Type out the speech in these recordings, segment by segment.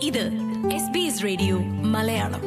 ഇത് S B S radio Malayalam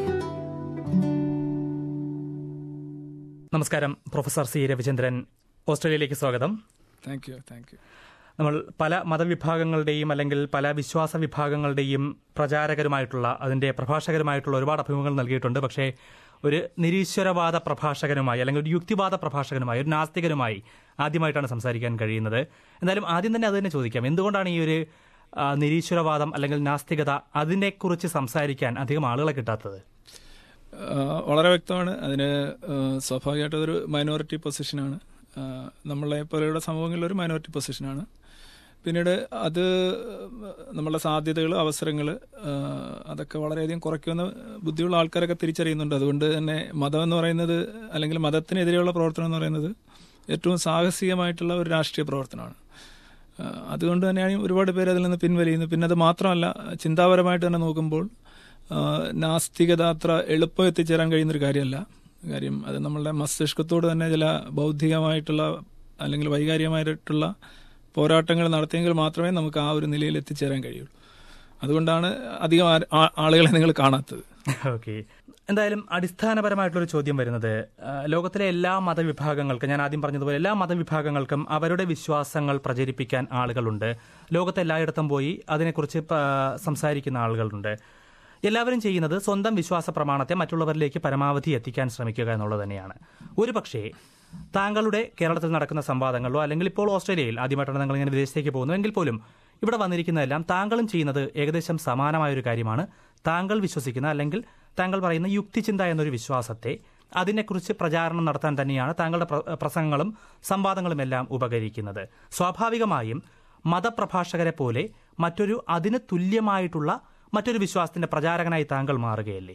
നമസ്കാരം professor C Ravichandran ഓസ്ട്രേലിയയിലേക്ക് സ്വാഗതം താങ്ക് യു താങ്ക് യു നമ്മൾ പല മതവിഭാഗങ്ങളുടെയും അല്ലെങ്കിൽ പല വിശ്വാസ വിഭാഗങ്ങളുടെയും പ്രചാരകരുമായിട്ടുള്ള അതിന്റെ പ്രഭാഷകരുമായിട്ടുള്ള ഒരുപാട് അഭിമുഖങ്ങൾ നൽകിയിട്ടുണ്ട് പക്ഷേ ഒരു നിരീശ്വരവാദ പ്രഭാഷകനുമായി അല്ലെങ്കിൽ ഒരു യുക്തിവാദ പ്രഭാഷകനുമായി ഒരു നാസ്തികനുമായി ആദ്യമായിട്ടാണ് സംസാരിക്കാൻ കഴിയുന്നത് എന്തായാലും ആദ്യം തന്നെ അത് തന്നെ ചോദിക്കാം എന്തുകൊണ്ടാണ് ഈ ഒരു ആ, നിരീശ്വരവാദം അല്ലെങ്കിൽ നാസ്തികത അതിനെക്കുറിച്ച് സംസാരിക്കാൻ അധികം ആളുകളെ കിട്ടാത്തത് ആഹ് വളരെ വ്യക്തമാണ് അതിന് ആഹ് സ്വാഭാവികമായിട്ടും അതൊരു മൈനോറിറ്റി പൊസിഷനാണ് ആഹ് നമ്മളെ പോലെയുള്ള സമൂഹങ്ങളിൽ ഒരു മൈനോറിറ്റി പൊസിഷനാണ് പിന്നീട് അത് നമ്മളുടെ സാധ്യതകൾ അവസരങ്ങൾ അതൊക്കെ വളരെയധികം കുറയ്ക്കുമെന്ന് ബുദ്ധിയുള്ള ആൾക്കാരൊക്കെ തിരിച്ചറിയുന്നുണ്ട് അതുകൊണ്ട് തന്നെ മതം എന്ന് പറയുന്നത് അല്ലെങ്കിൽ മതത്തിനെതിരെയുള്ള പ്രവർത്തനം എന്ന് പറയുന്നത് ഏറ്റവും സാഹസികമായിട്ടുള്ള ഒരു രാഷ്ട്രീയ പ്രവർത്തനമാണ് ആഹ് അതുകൊണ്ട് തന്നെയാണ് ഒരുപാട് പേര് അതിൽ നിന്ന് പിൻവലിയുന്നത് പിന്നെ അത് മാത്രമല്ല ചിന്താപരമായിട്ട് തന്നെ നോക്കുമ്പോൾ ആഹ് നാസ്തികത അത്ര എളുപ്പം എത്തിച്ചേരാൻ കഴിയുന്നൊരു കാര്യമല്ല കാര്യം അത് നമ്മളുടെ മസ്തിഷ്കത്തോട് തന്നെ ചില ബൗദ്ധികമായിട്ടുള്ള അല്ലെങ്കിൽ വൈകാരികമായിട്ടുള്ള പോരാട്ടങ്ങൾ നടത്തിയെങ്കിൽ മാത്രമേ നമുക്ക് ആ ഒരു നിലയിൽ എത്തിച്ചേരാൻ കഴിയുള്ളൂ അതുകൊണ്ടാണ് അധികം ആ- ആ- ആളുകളെ നിങ്ങൾ കാണാത്തത് ഓക്കെ എന്തായാലും അടിസ്ഥാനപരമായിട്ടുള്ളൊരു ചോദ്യം വരുന്നത് ആ, ലോകത്തിലെ എല്ലാ മതവിഭാഗങ്ങൾക്കും ഞാൻ ആദ്യം പറഞ്ഞതുപോലെ എല്ലാ മതവിഭാഗങ്ങൾക്കും അവരുടെ വിശ്വാസങ്ങൾ പ്രചരിപ്പിക്കാൻ ആളുകളുണ്ട് ലോകത്തെ എല്ലായിടത്തും പോയി അതിനെക്കുറിച്ച് പ- സംസാരിക്കുന്ന ആളുകളുണ്ട് എല്ലാവരും ചെയ്യുന്നത് സ്വന്തം വിശ്വാസ പ്രമാണത്തെ മറ്റുള്ളവരിലേക്ക് പരമാവധി എത്തിക്കാൻ ശ്രമിക്കുക എന്നുള്ളത് തന്നെയാണ് ഒരു പക്ഷേ താങ്കളുടെ കേരളത്തിൽ നടക്കുന്ന സംവാദങ്ങളിലോ അല്ലെങ്കിൽ ഇപ്പോൾ ഓസ്ട്രേലിയയിൽ ആദ്യമായിട്ടാണ് നിങ്ങൾ ഇങ്ങനെ വിദേശത്തേക്ക് പോകുന്നു എങ്കിൽ പോലും ഇവിടെ വന്നിരിക്കുന്നതെല്ലാം താങ്കളും ചെയ്യുന്നത് ഏകദേശം സമാനമായ ഒരു കാര്യമാണ് താങ്കൾ വിശ്വസിക്കുന്ന അല്ലെങ്കിൽ താങ്കൾ പറയുന്ന യുക്തിചിന്ത എന്നൊരു വിശ്വാസത്തെ അതിനെക്കുറിച്ച് പ്രചാരണം നടത്താൻ തന്നെയാണ് താങ്കളുടെ പ്ര- പ്രസംഗങ്ങളും സംവാദങ്ങളും എല്ലാം ഉപകരിക്കുന്നത് സ്വാഭാവികമായും മതപ്രഭാഷകരെ പോലെ മറ്റൊരു അതിന് തുല്യമായിട്ടുള്ള മറ്റൊരു വിശ്വാസത്തിന്റെ പ്രചാരകനായി താങ്കൾ മാറുകയല്ലേ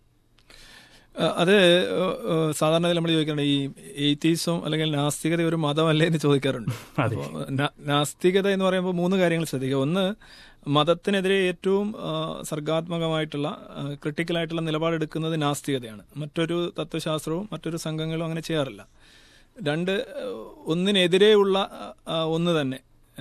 അഹ് അത് ഏഹ് സാധാരണ നമ്മൾ ചോദിക്കാറുണ്ട് ഈ എയ്ത്തീസും അല്ലെങ്കിൽ നാസ്തികത ഒരു മതമല്ലേ എന്ന് ചോദിക്കാറുണ്ട് അതെ. അപ്പോ നാ- നാസ്തികത എന്ന് പറയുമ്പോൾ മൂന്ന് കാര്യങ്ങൾ ശ്രദ്ധിക്കുക ഒന്ന് മതത്തിനെതിരെ ഏറ്റവും ആഹ് സർഗാത്മകമായിട്ടുള്ള ആഹ് ക്രിട്ടിക്കലായിട്ടുള്ള നിലപാടെടുക്കുന്നത് നാസ്തികതയാണ് മറ്റൊരു തത്വശാസ്ത്രവും മറ്റൊരു സംഘങ്ങളും അങ്ങനെ ചെയ്യാറില്ല രണ്ട് ആഹ് ഒന്നിനെതിരെയുള്ള ആഹ് ഒന്ന് തന്നെ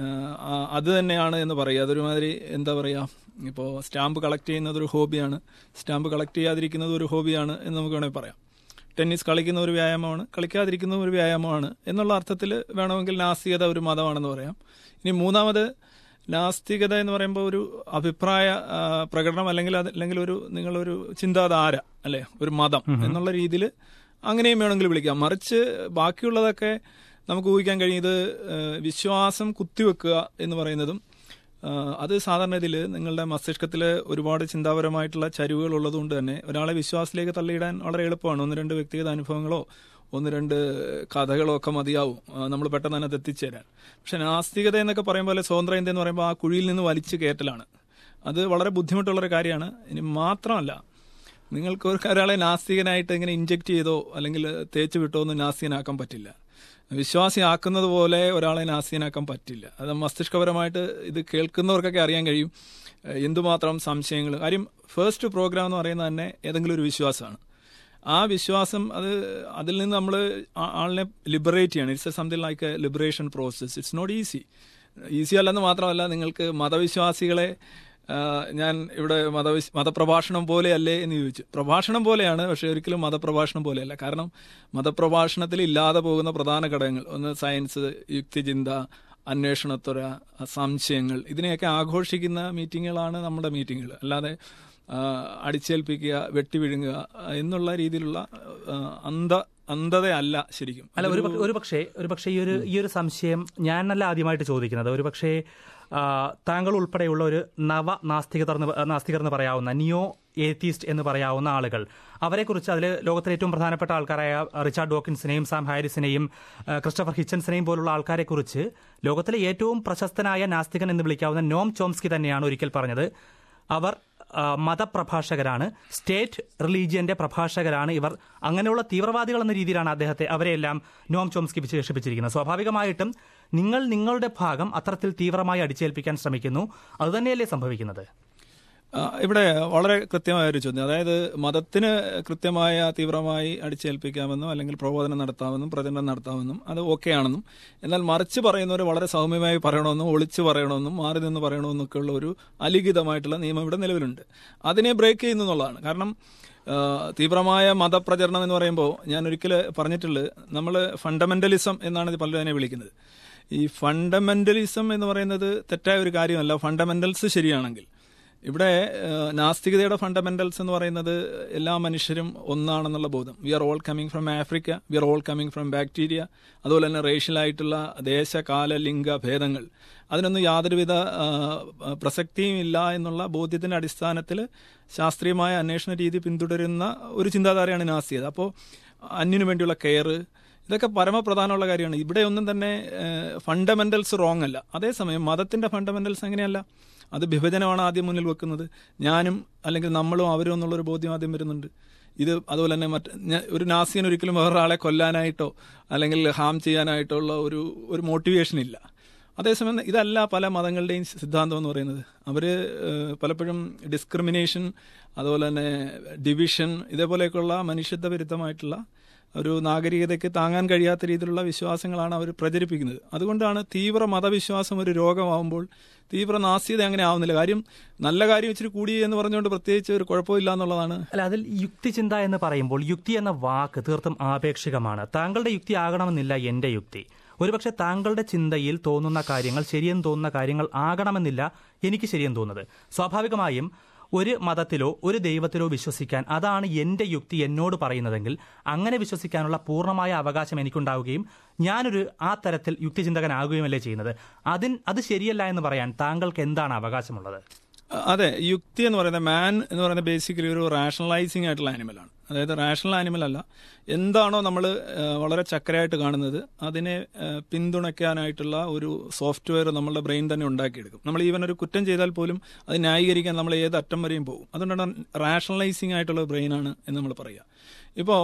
ആഹ് അത് തന്നെയാണ് എന്ന് പറയുക അതൊരുമാതിരി എന്താ പറയുക ഇപ്പോൾ സ്റ്റാമ്പ് കളക്ട് ചെയ്യുന്നത് ഒരു ഹോബിയാണ് സ്റ്റാമ്പ് കളക്ട് ചെയ്യാതിരിക്കുന്നത് ഒരു ഹോബിയാണ് എന്ന് നമുക്ക് വേണമെങ്കിൽ പറയാം ടെന്നീസ് കളിക്കുന്ന ഒരു വ്യായാമമാണ് കളിക്കാതിരിക്കുന്ന ഒരു വ്യായാമമാണ് എന്നുള്ള അർത്ഥത്തിൽ വേണമെങ്കിൽ നാസ്തികത ഒരു മതമാണെന്ന് പറയാം ഇനി മൂന്നാമത് നാസ്തികത എന്ന് പറയുമ്പോൾ ഒരു അഭിപ്രായ ആ, പ്രകടനം അല്ലെങ്കിൽ അത് അല്ലെങ്കിൽ ഒരു നിങ്ങളൊരു ചിന്താധാര അല്ലെ ഒരു മതം എന്നുള്ള രീതിയിൽ അങ്ങനെയും വേണമെങ്കിൽ വിളിക്കാം മറിച്ച് ബാക്കിയുള്ളതൊക്കെ നമുക്ക് ഊഹിക്കാൻ കഴിയും ഇത് ആ, വിശ്വാസം കുത്തിവെക്കുക എന്ന് പറയുന്നതും ആ, അത് സാധാരണ ഇതിൽ നിങ്ങളുടെ മസ്തിഷ്കത്തിൽ ഒരുപാട് ചിന്താപരമായിട്ടുള്ള ചരിവുകൾ ഉള്ളതുകൊണ്ട് തന്നെ ഒരാളെ വിശ്വാസത്തിലേക്ക് തള്ളിയിടാൻ വളരെ എളുപ്പമാണ് ഒന്ന് രണ്ട് വ്യക്തിഗത അനുഭവങ്ങളോ ഒന്ന് രണ്ട് കഥകളോ ഒക്കെ മതിയാവും നമ്മൾ പെട്ടെന്ന് തന്നെ അത് എത്തിച്ചേരാൻ പക്ഷെ നാസ്തികത എന്നൊക്കെ പറയുമ്പോൾ പോലെ സ്വതന്ത്ര ഇന്ത്യ എന്ന് പറയുമ്പോൾ ആ കുഴിയിൽ നിന്ന് വലിച്ചു കയറ്റലാണ് അത് വളരെ ബുദ്ധിമുട്ടുള്ളൊരു കാര്യമാണ് ഇനി മാത്രമല്ല നിങ്ങൾക്ക് ഒരു ഒരാളെ നാസ്തികനായിട്ട് ഇങ്ങനെ ഇഞ്ചെക്ട് ചെയ്തോ അല്ലെങ്കിൽ തേച്ച് വിട്ടോ ഒന്നും നാസ്തികനാക്കാൻ പറ്റില്ല വിശ്വാസിയാക്കുന്നത് പോലെ ഒരാളെ നാസ്തികനാക്കാൻ പറ്റില്ല അത് മസ്തിഷ്കപരമായിട്ട് ഇത് കേൾക്കുന്നവർക്കൊക്കെ അറിയാൻ കഴിയും ഏഹ് എന്തുമാത്രം സംശയങ്ങൾ കാര്യം ഫസ്റ്റ് പ്രോഗ്രാം എന്ന് പറയുന്നത് തന്നെ ഏതെങ്കിലും ഒരു വിശ്വാസമാണ് ആ വിശ്വാസം അത് അതിൽ നിന്ന് നമ്മൾ ആളിനെ ലിബറേറ്റ് ചെയ്യണം it's a something like a liberation process it's not easy easy അല്ലെന്ന് മാത്രമല്ല നിങ്ങൾക്ക് മതവിശ്വാസികളെ ആ, ഞാൻ ഇവിടെ മതവിശ് മതപ്രഭാഷണം പോലെയല്ലേ എന്ന് ചോദിച്ചു പ്രഭാഷണം പോലെയാണ് പക്ഷെ ഒരിക്കലും മതപ്രഭാഷണം പോലെയല്ല കാരണം മതപ്രഭാഷണത്തിൽ ഇല്ലാതെ പോകുന്ന പ്രധാന ഘടകങ്ങൾ ഒന്ന് സയൻസ് യുക്തിചിന്ത അന്വേഷണത്വര സംശയങ്ങൾ ഇതിനെയൊക്കെ ആഘോഷിക്കുന്ന മീറ്റിങ്ങുകളാണ് നമ്മുടെ മീറ്റിങ്ങുകൾ അല്ലാതെ ആ, അടിച്ചേൽപ്പിക്കുക വെട്ടിവിഴുങ്ങുക എന്നുള്ള രീതിയിലുള്ള ആ, അന്ധ അന്ധതയല്ല ശരിക്കും അല്ല ഒരു പക്ഷേ- ഒരു പക്ഷേ ഒരു പക്ഷേ ഈ ഒരു ഈ ഒരു സംശയം ഞാനല്ല ആദ്യമായിട്ട് ചോദിക്കുന്നത് ഒരു പക്ഷേ ആ, താങ്കൾ ഉൾപ്പെടെയുള്ള ഒരു നവ നാസ്തികർ എന്ന് പ- നാസ്തികർ എന്ന് പറയാവുന്ന നിയോ ഏത്തീസ്റ്റ് എന്ന് പറയാവുന്ന ആളുകൾ അവരെക്കുറിച്ച് അതിൽ ലോകത്തിലെ ഏറ്റവും പ്രധാനപ്പെട്ട ആൾക്കാരായ റിച്ചാർഡ് ഡോക്കിൻസിനെയും സാം ഹാരിസിനെയും ആ, ക്രിസ്റ്റഫർ ഹിച്ചൻസിനെയും പോലുള്ള ആൾക്കാരെക്കുറിച്ച് ലോകത്തിലെ ഏറ്റവും പ്രശസ്തനായ നാസ്തികൻ എന്ന് വിളിക്കാവുന്ന നോം ചോംസ്കി തന്നെയാണ് ഒരിക്കൽ പറഞ്ഞത് അവർ ആ, മതപ്രഭാഷകരാണ് സ്റ്റേറ്റ് റിലീജിയന്റെ പ്രഭാഷകരാണ് ഇവർ അങ്ങനെയുള്ള തീവ്രവാദികൾ എന്ന രീതിയിലാണ് അദ്ദേഹത്തെ അവരെയെല്ലാം നോം ചോംസ്കി വിശേഷിപ്പിച്ചിരിക്കുന്നത് സ്വാഭാവികമായിട്ടും നിങ്ങൾ നിങ്ങളുടെ ഭാഗം അത്തരത്തിൽ തീവ്രമായി അടിച്ചേൽപ്പിക്കാൻ ശ്രമിക്കുന്നു അതുതന്നെയല്ലേ സംഭവിക്കുന്നത് ആ, ഇവിടെ വളരെ കൃത്യമായ ഒരു ചോദ്യം അതായത് മതത്തിന് കൃത്യമായ തീവ്രമായി അടിച്ചേൽപ്പിക്കാമെന്നും അല്ലെങ്കിൽ പ്രബോധനം നടത്താമെന്നും പ്രചരണം നടത്താമെന്നും അത് ഓക്കെ ആണെന്നും എന്നാൽ മറിച്ച് പറയുന്നവർ വളരെ സൗമ്യമായി പറയണമെന്നും ഒളിച്ചു പറയണമെന്നും മാറി നിന്ന് പറയണമെന്നൊക്കെ ഉള്ള ഒരു അലിഖിതമായിട്ടുള്ള നിയമം ഇവിടെ നിലവിലുണ്ട് അതിനെ ബ്രേക്ക് ചെയ്യുന്നു എന്നുള്ളതാണ് കാരണം ആ, തീവ്രമായ മതപ്രചരണം എന്ന് പറയുമ്പോൾ ഞാൻ ഒരിക്കൽ പറഞ്ഞിട്ടുള്ളത് നമ്മൾ ഫണ്ടമെന്റലിസം എന്നാണ് ഇത് പലരും അതിനെ വിളിക്കുന്നത് ഈ ഫണ്ടമെന്റലിസം എന്ന് പറയുന്നത് തെറ്റായ ഒരു കാര്യമല്ല ഫണ്ടമെന്റൽസ് ശരിയാണെങ്കിൽ ഇവിടെ ഏഹ്, നാസ്തികതയുടെ ഫണ്ടമെന്റൽസ് എന്ന് പറയുന്നത് എല്ലാ മനുഷ്യരും ഒന്നാണെന്നുള്ള ബോധം we are all coming from Africa we are all coming from bacteria അതുപോലെ തന്നെ റേഷ്യലായിട്ടുള്ള ദേശ കാല ലിംഗ ഭേദങ്ങൾ അതിനൊന്നും യാതൊരുവിധ ആ, പ്രസക്തിയും ഇല്ല എന്നുള്ള ബോധ്യത്തിന്റെ അടിസ്ഥാനത്തിൽ ശാസ്ത്രീയമായ അന്വേഷണ രീതി പിന്തുടരുന്ന ഒരു ചിന്താധാരയാണ് നാസ്തികത അപ്പോൾ അന്യനു വേണ്ടിയുള്ള കെയർ ഇതൊക്കെ പരമപ്രധാനമുള്ള കാര്യമാണ് ഇവിടെ ഒന്നും തന്നെ ഫണ്ടമെന്റൽസ് റോങ് അല്ല അതേസമയം മതത്തിന്റെ ഫണ്ടമെന്റൽസ് അങ്ങനെയല്ല അത് വിഭജനമാണ് ആദ്യം മുന്നിൽ വെക്കുന്നത് ഞാനും അല്ലെങ്കിൽ നമ്മളും അവരും എന്നുള്ളൊരു ബോധ്യം ആദ്യം വരുന്നുണ്ട് ഇത് അതുപോലെ തന്നെ മറ്റ് ഞ- ഒരു നാസിയൻ ഒരിക്കലും വേറൊരാളെ കൊല്ലാനായിട്ടോ അല്ലെങ്കിൽ ഹാം ചെയ്യാനായിട്ടോ ഉള്ള ഒരു ഒരു മോട്ടിവേഷൻ ഇല്ല അതേസമയം ഇതല്ല പല മതങ്ങളുടെയും സിദ്ധാന്തം എന്ന് പറയുന്നത് അവര് ഏഹ്, പലപ്പോഴും ഡിസ്ക്രിമിനേഷൻ അതുപോലെ തന്നെ ഡിവിഷൻ ഇതേപോലെയൊക്കെയുള്ള മനുഷ്യത്വ വിരുദ്ധമായിട്ടുള്ള ഒരു നാഗരികതയ്ക്ക് താങ്ങാൻ കഴിയാത്ത രീതിയിലുള്ള വിശ്വാസങ്ങളാണ് അവർ പ്രചരിപ്പിക്കുന്നത് അതുകൊണ്ടാണ് തീവ്ര മതവിശ്വാസം ഒരു രോഗമാവുമ്പോൾ തീവ്ര നാസ്യത അങ്ങനെ ആവുന്നില്ല കാര്യം നല്ല കാര്യം ഇച്ചിരി കൂടി എന്ന് പറഞ്ഞുകൊണ്ട് പ്രത്യേകിച്ച് ഒരു കുഴപ്പമില്ല എന്നുള്ളതാണ് അല്ല അതിൽ യുക്തിചിന്ത എന്ന് പറയുമ്പോൾ യുക്തി എന്ന വാക്ക് തീർത്തും ആപേക്ഷികമാണ് താങ്കളുടെ യുക്തി ആകണമെന്നില്ല എന്റെ യുക്തി ഒരുപക്ഷെ താങ്കളുടെ ചിന്തയിൽ തോന്നുന്ന കാര്യങ്ങൾ ശരിയെന്ന് തോന്നുന്ന കാര്യങ്ങൾ ആകണമെന്നില്ല എനിക്ക് ശരിയെന്ന് തോന്നുന്നത് സ്വാഭാവികമായും ഒരു മതത്തിലോ ഒരു ദൈവത്തിലോ വിശ്വസിക്കാൻ അതാണ് എന്റെ യുക്തി എന്നോട് പറയുന്നതെങ്കിൽ അങ്ങനെ വിശ്വസിക്കാനുള്ള പൂർണ്ണമായ അവകാശം എനിക്കുണ്ടാവുകയും ഞാനൊരു ആ തരത്തിൽ യുക്തിചിന്തകനാകുകയുമല്ലേ ചെയ്യുന്നത് അതിൻ അത് ശരിയല്ല എന്ന് പറയാൻ താങ്കൾക്ക് എന്താണ് അവകാശമുള്ളത് അതെ യുക്തി എന്ന് പറയുന്നത് മാൻ എന്ന് പറയുന്നത് ബേസിക്കലി ഒരു റാഷണലൈസിംഗ് ആയിട്ടുള്ള ആനിമലാണ് അതായത് റാഷണൽ ആനിമൽ അല്ല എന്താണോ നമ്മൾ വളരെ ചക്കരയായിട്ട് കാണുന്നത് അതിനെ ആ, പിന്തുണയ്ക്കാനായിട്ടുള്ള ഒരു സോഫ്റ്റ്വെയർ നമ്മളുടെ ബ്രെയിൻ തന്നെ ഉണ്ടാക്കിയെടുക്കും നമ്മൾ ഈവൻ ഒരു കുറ്റം ചെയ്താൽ പോലും അത് ന്യായീകരിക്കാൻ നമ്മൾ ഏത് അറ്റം വരെയും പോകും അതുകൊണ്ടാണ് റാഷണലൈസിംഗ് ആയിട്ടുള്ള ബ്രെയിനാണ് എന്ന് നമ്മൾ പറയുക ഇപ്പോൾ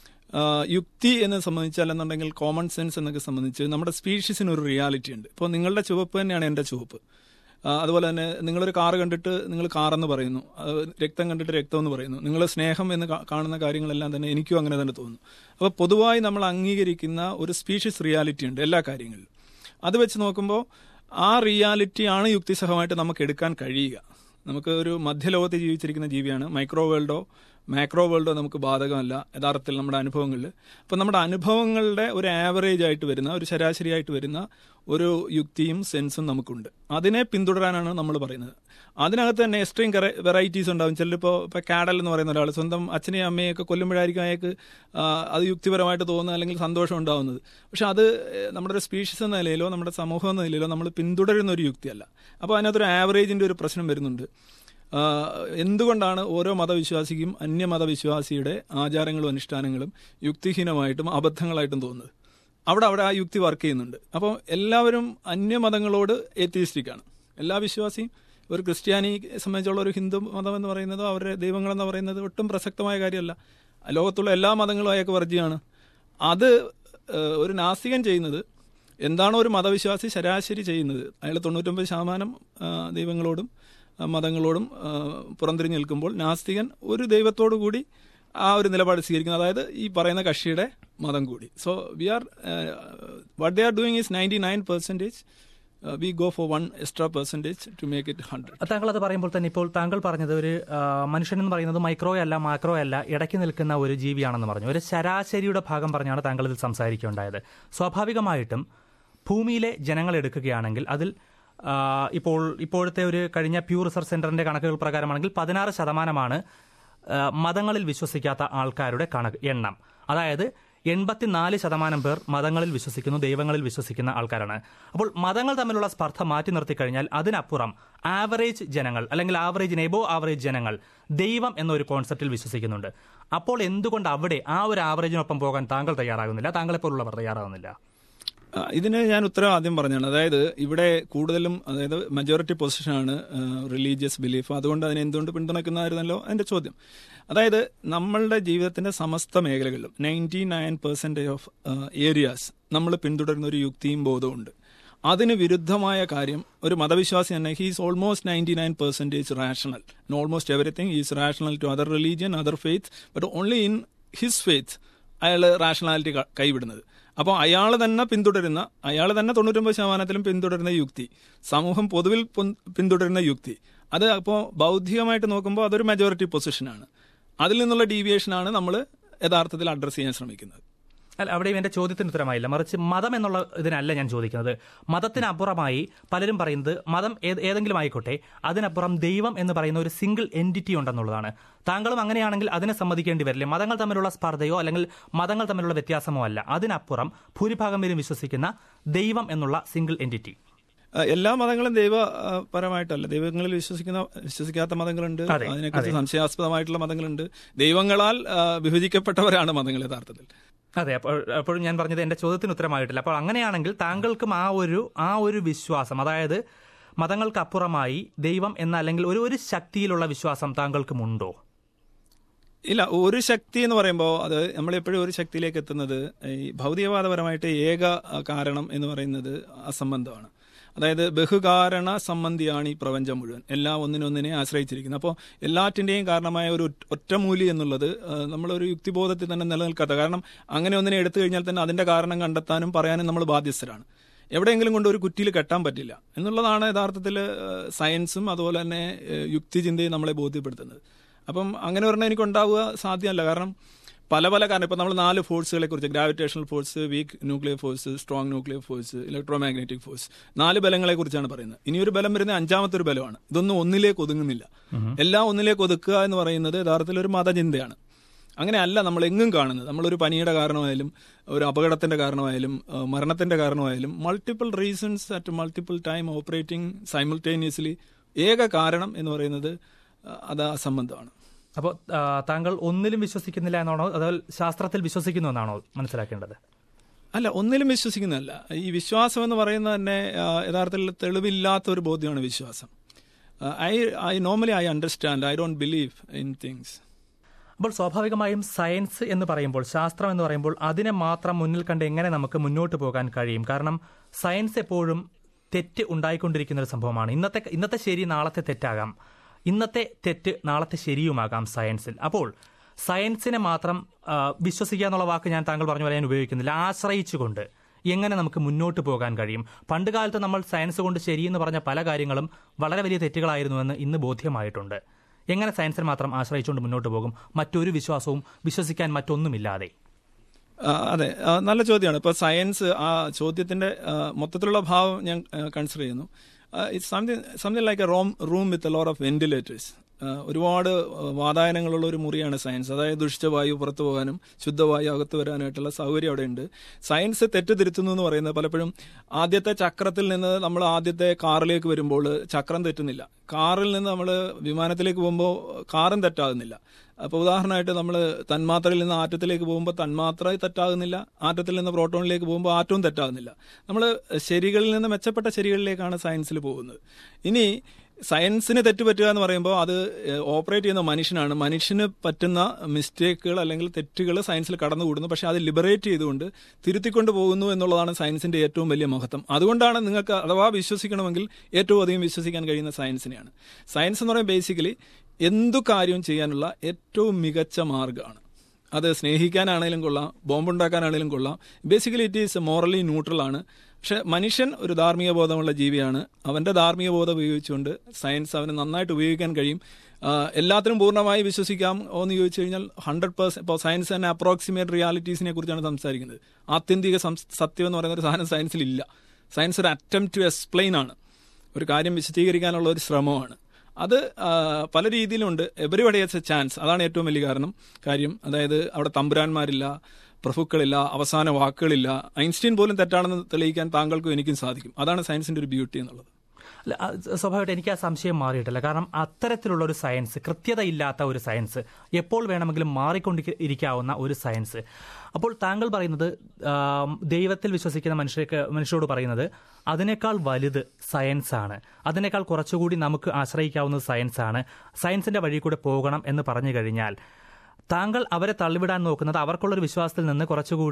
യുക്തി എന്ന് സംബന്ധിച്ചാലെന്നുണ്ടെങ്കിൽ കോമൺ സെൻസ് എന്നൊക്കെ സംബന്ധിച്ച് നമ്മുടെ സ്പീഷീസിന് ഒരു റിയാലിറ്റി ഉണ്ട് ഇപ്പോൾ നിങ്ങളുടെ ചുവപ്പ് തന്നെയാണ് എൻ്റെ ചുവപ്പ് ആ, അതുപോലെ തന്നെ നിങ്ങളൊരു കാറ് കണ്ടിട്ട് നിങ്ങൾ കാറെന്ന് പറയുന്നു അത് രക്തം കണ്ടിട്ട് രക്തം എന്ന് പറയുന്നു നിങ്ങൾ സ്നേഹം എന്ന് കാ- കാണുന്ന കാര്യങ്ങളെല്ലാം തന്നെ എനിക്കും അങ്ങനെ തന്നെ തോന്നുന്നു അപ്പോൾ പൊതുവായി നമ്മൾ അംഗീകരിക്കുന്ന ഒരു സ്പീഷീസ് റിയാലിറ്റി ഉണ്ട് എല്ലാ കാര്യങ്ങളിലും അത് വെച്ച് നോക്കുമ്പോൾ ആ റിയാലിറ്റി ആണ് യുക്തിസഹമായിട്ട് നമുക്ക് എടുക്കാൻ കഴിയുക നമുക്ക് ഒരു മധ്യലോകത്ത് ജീവിച്ചിരിക്കുന്ന ജീവിയാണ് മൈക്രോ വേൾഡോ മാക്രോ വേൾഡോ നമുക്ക് ബാധകമല്ല യഥാർത്ഥത്തിൽ നമ്മുടെ അനുഭവങ്ങളിൽ അപ്പം നമ്മുടെ അനുഭവങ്ങളുടെ ഒരു ആവറേജ് ആയിട്ട് വരുന്ന ഒരു ശരാശരിയായിട്ട് വരുന്ന ഒരു യുക്തിയും സെൻസും നമുക്കുണ്ട് അതിനെ പിന്തുടരാനാണ് നമ്മൾ പറയുന്നത് അതിനകത്ത് തന്നെ എക്സ്ട്രീം വെറൈറ്റീസ് ഉണ്ടാവും ചിലപ്പോൾ ഇപ്പോൾ കാഡൽ എന്ന് പറയുന്ന ഒരാൾ സ്വന്തം അച്ഛനെയും അമ്മയൊക്കെ കൊല്ലുമ്പോഴായിരിക്കും അയാൾക്ക് ആ, അത് യുക്തിപരമായിട്ട് തോന്നുന്നത് അല്ലെങ്കിൽ സന്തോഷം ഉണ്ടാവുന്നത് പക്ഷെ അത് ഏഹ്, നമ്മുടെ ഒരു സ്പീഷീസ് എന്ന നിലയിലോ നമ്മുടെ സമൂഹം എന്ന നിലയിലോ നമ്മൾ പിന്തുടരുന്ന ഒരു യുക്തിയല്ല അപ്പോൾ അതിനകത്തൊരു ആവറേജിന്റെ ഒരു പ്രശ്നം വരുന്നുണ്ട് ആ, എന്തുകൊണ്ടാണ് ഓരോ മതവിശ്വാസിക്കും അന്യമതവിശ്വാസിയുടെ ആചാരങ്ങളും അനുഷ്ഠാനങ്ങളും യുക്തിഹീനമായിട്ടും അബദ്ധങ്ങളായിട്ടും തോന്നുന്നത് അവിടെ അവിടെ ആ യുക്തി വർക്ക് ചെയ്യുന്നുണ്ട് അപ്പോൾ എല്ലാവരും അന്യമതങ്ങളോട് ഏത്തിയിസ്റ്റിക്കാണ് എല്ലാ വിശ്വാസിയും ഒരു ക്രിസ്ത്യാനി സംബന്ധിച്ചുള്ള ഒരു ഹിന്ദു മതം എന്ന് പറയുന്നത് അവരുടെ ദൈവങ്ങളെന്ന് പറയുന്നത് ഒട്ടും പ്രസക്തമായ കാര്യമല്ല ലോകത്തുള്ള എല്ലാ മതങ്ങളും അയാൾക്ക് വർജ്യമാണ് അത് ഏഹ്, ഒരു നാസ്തികൻ ചെയ്യുന്നത് എന്താണോ ഒരു മതവിശ്വാസി ശരാശരി ചെയ്യുന്നത് അയാൾ തൊണ്ണൂറ്റൊമ്പത് ശതമാനം ആ, ദൈവങ്ങളോടും ആ, മതങ്ങളോടും ആ, പുറംതിരിഞ്ഞ് നിൽക്കുമ്പോൾ നാസ്തികൻ ഒരു ദൈവത്തോടു കൂടി ആ ഒരു നിലപാട് സ്വീകരിക്കുന്നത് അതായത് ഈ പറയുന്ന കക്ഷിയുടെ മതം കൂടി so we are what they are doing is ninety nine percentage we go for one extra percentage to make it hundred താങ്കൾ അത് പറയുമ്പോൾ തന്നെ ഇപ്പോൾ താങ്കൾ പറഞ്ഞത് ഒരു ആ, മനുഷ്യൻ എന്ന് പറയുന്നത് മൈക്രോ അല്ല മാക്രോ അല്ല ഇടയ്ക്ക് നിൽക്കുന്ന ഒരു ജീവിയാണെന്ന് പറഞ്ഞു ഒരു ശരാശരിയുടെ ഭാഗം പറഞ്ഞാണ് താങ്കൾ ഇതിൽ സംസാരിക്കുകയുണ്ടായത് സ്വാഭാവികമായിട്ടും ഭൂമിയിലെ ജനങ്ങൾ എടുക്കുകയാണെങ്കിൽ അതിൽ ആ, ഇപ്പോൾ ഇപ്പോഴത്തെ ഒരു കഴിഞ്ഞ പ്യൂ റിസർച്ച് സെന്ററിന്റെ കണക്കുകൾ പ്രകാരമാണെങ്കിൽ പതിനാറ് ശതമാനമാണ് ആ, മതങ്ങളിൽ വിശ്വസിക്കാത്ത ആൾക്കാരുടെ കണക്ക് എണ്ണം അതായത് എൺപത്തിനാല് ശതമാനം പേർ മതങ്ങളിൽ വിശ്വസിക്കുന്നു ദൈവങ്ങളിൽ വിശ്വസിക്കുന്ന ആൾക്കാരാണ് അപ്പോൾ മതങ്ങൾ തമ്മിലുള്ള സ്പർദ്ധ മാറ്റി നിർത്തി കഴിഞ്ഞാൽ അതിനപ്പുറം ആവറേജ് ജനങ്ങൾ അല്ലെങ്കിൽ ആവറേജ് എബോ ആവറേജ് ജനങ്ങൾ ദൈവം എന്നൊരു കോൺസെപ്റ്റിൽ വിശ്വസിക്കുന്നുണ്ട് അപ്പോൾ എന്തുകൊണ്ട് അവിടെ ആ ഒരു ആവറേജിനൊപ്പം പോകാൻ താങ്കൾ തയ്യാറാകുന്നില്ല താങ്കളെപ്പോലുള്ളവർ തയ്യാറാകുന്നില്ല ആ, ഇതിന് ഞാൻ ഉത്തരം ആദ്യം പറഞ്ഞാണ് അതായത് ഇവിടെ കൂടുതലും അതായത് മെജോറിറ്റി പൊസിഷനാണ് റിലീജിയസ് ബിലീഫ് അതുകൊണ്ട് അതിനെ എന്തുകൊണ്ട് പിന്തുണയ്ക്കുന്നതായിരുന്നല്ലോ എന്റെ ചോദ്യം അതായത് നമ്മളുടെ ജീവിതത്തിന്റെ സമസ്ത മേഖലകളിലും ninety nine percentage of areas നമ്മൾ പിന്തുടരുന്ന ഒരു യുക്തിയും ബോധവും ഉണ്ട് അതിന് വിരുദ്ധമായ കാര്യം ഒരു മതവിശ്വാസി തന്നെ he's almost ninety nine percentage rational almost everything is rational to other religion other faith but only in his faith അയാൾ റാഷണാലിറ്റി കൈവിടുന്നത് അപ്പോൾ അയാൾ തന്നെ പിന്തുടരുന്ന അയാൾ തന്നെ തൊണ്ണൂറ്റൊമ്പത് ശതമാനത്തിലും പിന്തുടരുന്ന യുക്തി സമൂഹം പൊതുവിൽ പൊൻ- പിന്തുടരുന്ന യുക്തി അത് അപ്പോൾ ബൗദ്ധികമായിട്ട് നോക്കുമ്പോൾ അതൊരു മെജോറിറ്റി പൊസിഷനാണ് അതിൽ നിന്നുള്ള ഡീവിയേഷനാണ് നമ്മൾ യഥാർത്ഥത്തിൽ അഡ്രസ്സ് ചെയ്യാൻ ശ്രമിക്കുന്നത് അല്ല അവിടെയും എന്റെ ചോദ്യത്തിന് ഉത്തരമായില്ല മറിച്ച് മതം എന്നുള്ള ഇതിനല്ല ഞാൻ ചോദിക്കുന്നത് മതത്തിനപ്പുറമായി പലരും പറയുന്നത് മതം ഏത് ഏതെങ്കിലും ആയിക്കോട്ടെ അതിനപ്പുറം ദൈവം എന്ന് പറയുന്ന ഒരു സിംഗിൾ എൻറ്റിറ്റി ഉണ്ടെന്നുള്ളതാണ് താങ്കളും അങ്ങനെയാണെങ്കിൽ അതിനെ സമ്മതിക്കേണ്ടി വരില്ലേ മതങ്ങൾ തമ്മിലുള്ള സ്പർദ്ധയോ അല്ലെങ്കിൽ മതങ്ങൾ തമ്മിലുള്ള വ്യത്യാസമോ അല്ല അതിനപ്പുറം ഭൂരിഭാഗം പേരും വിശ്വസിക്കുന്ന ദൈവം എന്നുള്ള സിംഗിൾ എൻറ്റിറ്റി ആ, എല്ലാ മതങ്ങളും ദൈവപരമായിട്ടല്ല ദൈവങ്ങളിൽ വിശ്വസിക്കുന്ന വിശ്വസിക്കാത്ത മതങ്ങളുണ്ട് അതെ, അതിനെക്കുറിച്ച് സംശയാസ്പദമായിട്ടുള്ള മതങ്ങളുണ്ട് ദൈവങ്ങളാൽ ആ, വിഭജിക്കപ്പെട്ടവരാണ് മതങ്ങൾ യഥാർത്ഥത്തിൽ അതെ അപ്പോൾ അപ്പോഴും ഞാൻ പറഞ്ഞത് എന്റെ ചോദ്യത്തിന് ഉത്തരമായിട്ടില്ല അപ്പോൾ അങ്ങനെയാണെങ്കിൽ താങ്കൾക്കും ആ ഒരു ആ ഒരു വിശ്വാസം അതായത് മതങ്ങൾക്കപ്പുറമായി ദൈവം എന്ന അല്ലെങ്കിൽ ഒരു ഒരു ശക്തിയിലുള്ള വിശ്വാസം താങ്കൾക്കുമുണ്ടോ ഇല്ല ഒരു ശക്തി എന്ന് പറയുമ്പോൾ അത് നമ്മളെപ്പോഴും ഒരു ശക്തിയിലേക്ക് എത്തുന്നത് ഈ ഭൗതികവാദപരമായിട്ട് ഏക ആ, കാരണം എന്ന് പറയുന്നത് അസംബന്ധമാണ് അതായത് ബഹുകാരണ സംബന്ധിയാണ് ഈ പ്രപഞ്ചം മുഴുവൻ എല്ലാം ഒന്നിനൊന്നിനെ ആശ്രയിച്ചിരിക്കുന്നത് അപ്പോൾ എല്ലാറ്റിൻ്റെയും കാരണമായ ഒരു ഒറ്റ- ഒറ്റമൂലി എന്നുള്ളത് ആ, നമ്മളൊരു യുക്തിബോധത്തിൽ തന്നെ നിലനിൽക്കാത്ത കാരണം അങ്ങനെ ഒന്നിനെ എടുത്തു കഴിഞ്ഞാൽ തന്നെ അതിന്റെ കാരണം കണ്ടെത്താനും പറയാനും നമ്മൾ ബാധ്യസ്ഥരാണ് എവിടെയെങ്കിലും കൊണ്ട് ഒരു കുറ്റിയിൽ കെട്ടാൻ പറ്റില്ല എന്നുള്ളതാണ് യഥാർത്ഥത്തിൽ സയൻസും അതുപോലെ തന്നെ ഏഹ്, യുക്തിചിന്തയും നമ്മളെ ബോധ്യപ്പെടുത്തുന്നത് അപ്പം അങ്ങനെ ഒരെണ്ണം എനിക്ക് ഉണ്ടാവുക സാധ്യമല്ല കാരണം പല പല കാരണം ഇപ്പം നമ്മൾ നാല് ഫോഴ്സുകളെ കുറിച്ച് gravitational force weak nuclear force strong nuclear force electromagnetic force നാല് ബലങ്ങളെ കുറിച്ചാണ് പറയുന്നത് ഇനി ഒരു ബലം വരുന്നത് അഞ്ചാമത്തെ ഒരു ബലമാണ് ഇതൊന്നും ഒന്നിലേക്ക് ഒതുങ്ങുന്നില്ല എല്ലാം ഒന്നിലേക്ക് ഒതുക്കുക എന്ന് പറയുന്നത് യഥാർത്ഥത്തിൽ ഒരു മതചിന്തയാണ് അങ്ങനെയല്ല നമ്മൾ എങ്ങും കാണുന്നത് നമ്മളൊരു പനിയുടെ കാരണമായാലും ഒരു അപകടത്തിന്റെ കാരണമായാലും ആ, മരണത്തിന്റെ കാരണമായാലും multiple reasons at multiple time operating simultaneously ഏക കാരണം എന്ന് പറയുന്നത് ആ, അത് അസംബന്ധമാണ് അപ്പോൾ ആ, താങ്കൾ ഒന്നിലും വിശ്വസിക്കുന്നില്ല എന്നാണോ അതോ ശാസ്ത്രത്തിൽ വിശ്വസിക്കുന്നു എന്നാണോ മനസ്സിലാക്കേണ്ടത് അല്ല ഒന്നിലും വിശ്വസിക്കുന്നതല്ല ഈ വിശ്വാസം എന്ന് പറയുന്നത് തന്നെ ആ, യഥാർത്ഥത്തിൽ തെളിവില്ലാത്ത ഒരു ബോധ്യമാണ് വിശ്വാസം I I normally I understand I don't believe in things അപ്പോൾ സ്വാഭാവികമായും സയൻസ് എന്ന് പറയുമ്പോൾ ശാസ്ത്രം എന്ന് പറയുമ്പോൾ അതിനെ മാത്രം മുന്നിൽ കണ്ട് എങ്ങനെ നമുക്ക് മുന്നോട്ട് പോകാൻ കഴിയും കാരണം സയൻസ് എപ്പോഴും തെറ്റ് ഉണ്ടായിക്കൊണ്ടിരിക്കുന്ന ഒരു സംഭവമാണ് ഇന്നത്തെ ഇന്നത്തെ ശരി നാളത്തെ തെറ്റാകാം ഇന്നത്തെ തെറ്റ് നാളത്തെ ശരിയുമാകാം സയൻസിൽ അപ്പോൾ സയൻസിനെ മാത്രം ആ, വിശ്വസിക്കുക എന്നുള്ള വാക്ക് ഞാൻ താങ്കൾ പറഞ്ഞ പോലെ ഞാൻ ഉപയോഗിക്കുന്നില്ല ആശ്രയിച്ചുകൊണ്ട് എങ്ങനെ നമുക്ക് മുന്നോട്ട് പോകാൻ കഴിയും പണ്ട് കാലത്ത് നമ്മൾ സയൻസ് കൊണ്ട് ശരിയെന്ന് പറഞ്ഞ പല കാര്യങ്ങളും വളരെ വലിയ തെറ്റുകളായിരുന്നുവെന്ന് ഇന്ന് ബോധ്യമായിട്ടുണ്ട് എങ്ങനെ സയൻസിനെ മാത്രം ആശ്രയിച്ചുകൊണ്ട് മുന്നോട്ട് പോകും മറ്റൊരു വിശ്വാസവും വിശ്വസിക്കാൻ മറ്റൊന്നുമില്ലാതെ ആ, അതെ ആ, നല്ല ചോദ്യമാണ് ഇപ്പോൾ സയൻസ് ആ ചോദ്യത്തിന്റെ ആ, മൊത്തത്തിലുള്ള ഭാവം ഞാൻ കൺസിഡർ ചെയ്യുന്നു it's something something like a roam room with a lot of ventilators ഒരുപാട് ആ, വാതായനങ്ങളുള്ള ഒരു മുറിയാണ് സയൻസ് അതായത് ദുഷിച്ച വായു പുറത്തു പോകാനും ശുദ്ധവായു അകത്ത് വരാനായിട്ടുള്ള സൗകര്യം അവിടെ ഉണ്ട് സയൻസ് തെറ്റ് തിരുത്തുന്നു എന്ന് പറയുന്നത് പലപ്പോഴും ആദ്യത്തെ ചക്രത്തിൽ നിന്ന് നമ്മൾ ആദ്യത്തെ കാറിലേക്ക് വരുമ്പോൾ ചക്രം തെറ്റുന്നില്ല കാറിൽ നിന്ന് നമ്മൾ വിമാനത്തിലേക്ക് പോകുമ്പോൾ കാറും തെറ്റാകുന്നില്ല അപ്പോൾ ഉദാഹരണമായിട്ട് നമ്മൾ തന്മാത്രയിൽ നിന്ന് ആറ്റത്തിലേക്ക് പോകുമ്പോൾ തന്മാത്ര തെറ്റാകുന്നില്ല ആറ്റത്തിൽ നിന്ന് പ്രോട്ടോണിലേക്ക് പോകുമ്പോൾ ആറ്റവും തെറ്റാകുന്നില്ല നമ്മൾ ശരികളിൽ നിന്ന് മെച്ചപ്പെട്ട ശരികളിലേക്കാണ് സയൻസിൽ പോകുന്നത് ഇനി സയൻസിന് തെറ്റുപറ്റുക എന്ന് പറയുമ്പോൾ അത് ഓപ്പറേറ്റ് ചെയ്യുന്ന മനുഷ്യനാണ് മനുഷ്യന് പറ്റുന്ന മിസ്റ്റേക്കുകൾ അല്ലെങ്കിൽ തെറ്റുകൾ സയൻസിൽ കടന്നുകൂടുന്നു പക്ഷെ അത് ലിബറേറ്റ് ചെയ്തുകൊണ്ട് തിരുത്തിക്കൊണ്ട് പോകുന്നു എന്നുള്ളതാണ് സയൻസിന്റെ ഏറ്റവും വലിയ മഹത്വം അതുകൊണ്ടാണ് നിങ്ങൾക്ക് അഥവാ വിശ്വസിക്കണമെങ്കിൽ ഏറ്റവും അധികം വിശ്വസിക്കാൻ കഴിയുന്ന സയൻസിനെയാണ് സയൻസ് എന്ന് പറയുമ്പോൾ ബേസിക്കലി എന്തു കാര്യവും ചെയ്യാനുള്ള ഏറ്റവും മികച്ച മാർഗ്ഗമാണ് അത് സ്നേഹിക്കാനാണേലും കൊള്ളാം ബോംബുണ്ടാക്കാനാണേലും കൊള്ളാം basically it is morally neutral ആണ് പക്ഷെ മനുഷ്യൻ ഒരു ധാർമ്മിക ബോധമുള്ള ജീവിയാണ് അവന്റെ ധാർമ്മിക ബോധം ഉപയോഗിച്ചുകൊണ്ട് സയൻസ് അവന് നന്നായിട്ട് ഉപയോഗിക്കാൻ കഴിയും ആ, എല്ലാത്തിനും പൂർണ്ണമായി വിശ്വസിക്കാം എന്ന് ചോദിച്ചു കഴിഞ്ഞാൽ ഹൺഡ്രഡ് പേഴ്സെന്റ് ഇപ്പോൾ സയൻസ് തന്നെ അപ്രോക്സിമേറ്റ് റിയാലിറ്റീസിനെ കുറിച്ചാണ് സംസാരിക്കുന്നത് ആത്യന്തിക സം- സത്യം എന്ന് പറയുന്ന ഒരു സാധനം സയൻസിൽ ഇല്ല സയൻസ് ഒരു അറ്റം ടു എക്സ്പ്ലെയിൻ ആണ് ഒരു കാര്യം വിശദീകരിക്കാനുള്ള ഒരു ശ്രമമാണ് അത് ആ, പല രീതിയിലുണ്ട് എവരിബഡി ഹസ് എ ചാൻസ് അതാണ് ഏറ്റവും വലിയ കാരണം കാര്യം അതായത് അവിടെ തമ്പുരാന്മാരില്ല പ്രഭുക്കളില്ല അവസാന വാക്കുകളില്ല ഐൻസ്റ്റീൻ പോലും തെറ്റാണെന്ന് തെളിയിക്കാൻ താങ്കൾക്കും എനിക്കും സാധിക്കും അതാണ് സയൻസിന്റെ ഒരു ബ്യൂട്ടി എന്നുള്ളത് അല്ല ആ, സ്വാഭാവികമായിട്ട് എനിക്ക് ആ സംശയം മാറിയിട്ടില്ല കാരണം അത്തരത്തിലുള്ള ഒരു സയൻസ് കൃത്യതയില്ലാത്ത ഒരു സയൻസ് എപ്പോൾ വേണമെങ്കിലും മാറിക്കൊണ്ടിരിക്കാവുന്ന ഒരു സയൻസ് അപ്പോൾ താങ്കൾ പറയുന്നത് ആം, ദൈവത്തിൽ വിശ്വസിക്കുന്ന മനുഷ്യർക്ക് മനുഷ്യരോട് പറയുന്നത് അതിനേക്കാൾ വലുത് സയൻസ് ആണ് അതിനേക്കാൾ കുറച്ചുകൂടി നമുക്ക് ആശ്രയിക്കാവുന്നത് സയൻസ് ആണ് സയൻസിന്റെ വഴി കൂടെ പോകണം എന്ന് പറഞ്ഞു കഴിഞ്ഞാൽ താങ്കൾ അവരെ തള്ളിവിടാൻ നോക്കുന്നത് അവർക്കുള്ളൊരു വിശ്വാസത്തിൽ നിന്ന് കുറച്ചുകൂടി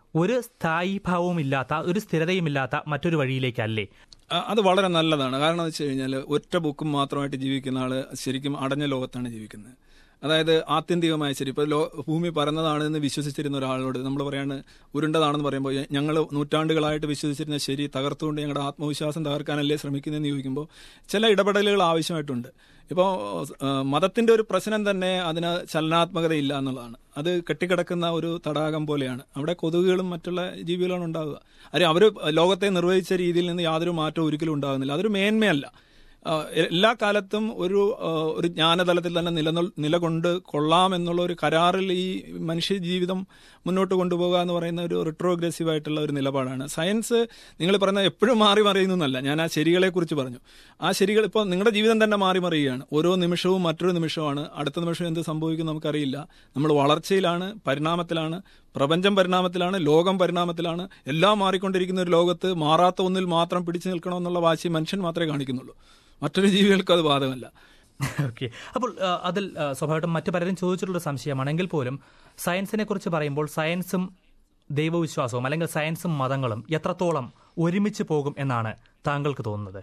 ഒരു സ്ഥായീഭാവവും ഇല്ലാത്ത ഒരു സ്ഥിരതയുമില്ലാത്ത മറ്റൊരു വഴിയിലേക്കല്ലേ ആ, അത് വളരെ നല്ലതാണ് കാരണം എന്ന് വെച്ച് കഴിഞ്ഞാൽ ഒറ്റ ബുക്കും മാത്രമായിട്ട് ജീവിക്കുന്ന ആള് ശരിക്കും അടഞ്ഞ ലോകത്താണ് ജീവിക്കുന്നത് അതായത് ആത്യന്തികമായ ശരി ഇപ്പോൾ ലോ ഭൂമി പരന്നതാണെന്ന് വിശ്വസിച്ചിരുന്ന ഒരാളോട് നമ്മൾ പറയാണ് ഉരുണ്ടതാണെന്ന് പറയുമ്പോൾ ഞങ്ങൾ നൂറ്റാണ്ടുകളായിട്ട് വിശ്വസിച്ചിരുന്ന ശരി തകർത്തുകൊണ്ട് ഞങ്ങളുടെ ആത്മവിശ്വാസം തകർക്കാനല്ലേ ശ്രമിക്കുന്നതെന്ന് ചോദിക്കുമ്പോൾ ചില ഇടപെടലുകൾ ആവശ്യമായിട്ടുണ്ട് ഇപ്പോൾ മതത്തിന്റെ ഒരു പ്രശ്നം തന്നെ അതിന് ചലനാത്മകതയില്ല എന്നുള്ളതാണ് അത് കെട്ടിക്കിടക്കുന്ന ഒരു തടാകം പോലെയാണ് അവിടെ കൊതുകുകളും മറ്റുള്ള ജീവികളാണ് ഉണ്ടാവുക അരെ അവർ ലോകത്തെ നിർവഹിച്ച രീതിയിൽ നിന്ന് യാതൊരു മാറ്റവും ഒരിക്കലും ഉണ്ടാകുന്നില്ല അതൊരു മേന്മയല്ല ആ, എല്ലാ കാലത്തും ഒരു ആ, ഒരു ജ്ഞാനതലത്തിൽ തന്നെ നിലനിൽ നിലകൊണ്ട് കൊള്ളാം എന്നുള്ള ഒരു കരാറിൽ ഈ മനുഷ്യ ജീവിതം മുന്നോട്ട് കൊണ്ടുപോകുക എന്ന് പറയുന്ന ഒരു റിട്രോഗ്രസീവ് ആയിട്ടുള്ള ഒരു നിലപാടാണ് സയൻസ് നിങ്ങൾ പറയുന്ന എപ്പോഴും മാറി മറിയുന്നല്ല ഞാൻ ആ ശരികളെ കുറിച്ച് പറഞ്ഞു ആ ശരികൾ ഇപ്പോൾ നിങ്ങളുടെ ജീവിതം തന്നെ മാറി മറിയുകയാണ് ഓരോ നിമിഷവും മറ്റൊരു നിമിഷമാണ് അടുത്ത നിമിഷം എന്ത് സംഭവിക്കും നമുക്കറിയില്ല നമ്മൾ വളർച്ചയിലാണ് പരിണാമത്തിലാണ് പ്രപഞ്ചം പരിണാമത്തിലാണ് ലോകം പരിണാമത്തിലാണ് എല്ലാം മാറിക്കൊണ്ടിരിക്കുന്ന ഒരു ലോകത്ത് മാറാത്ത ഒന്നിൽ മാത്രം പിടിച്ചു നിൽക്കണമെന്നുള്ള വാശി മനുഷ്യൻ മാത്രമേ കാണിക്കുന്നുള്ളൂ മറ്റൊരു ജീവികൾക്ക് അത് ബാധകമല്ല ഓക്കെ അപ്പോൾ ആ, അതിൽ ആ, സ്വാഭാവികമായിട്ടും മറ്റു പലരും ചോദിച്ചിട്ടുള്ള സംശയമാണെങ്കിൽ പോലും സയൻസിനെ കുറിച്ച് പറയുമ്പോൾ സയൻസും ദൈവവിശ്വാസവും അല്ലെങ്കിൽ സയൻസും മതങ്ങളും എത്രത്തോളം ഒരുമിച്ച് പോകും എന്നാണ് താങ്കൾക്ക് തോന്നുന്നത്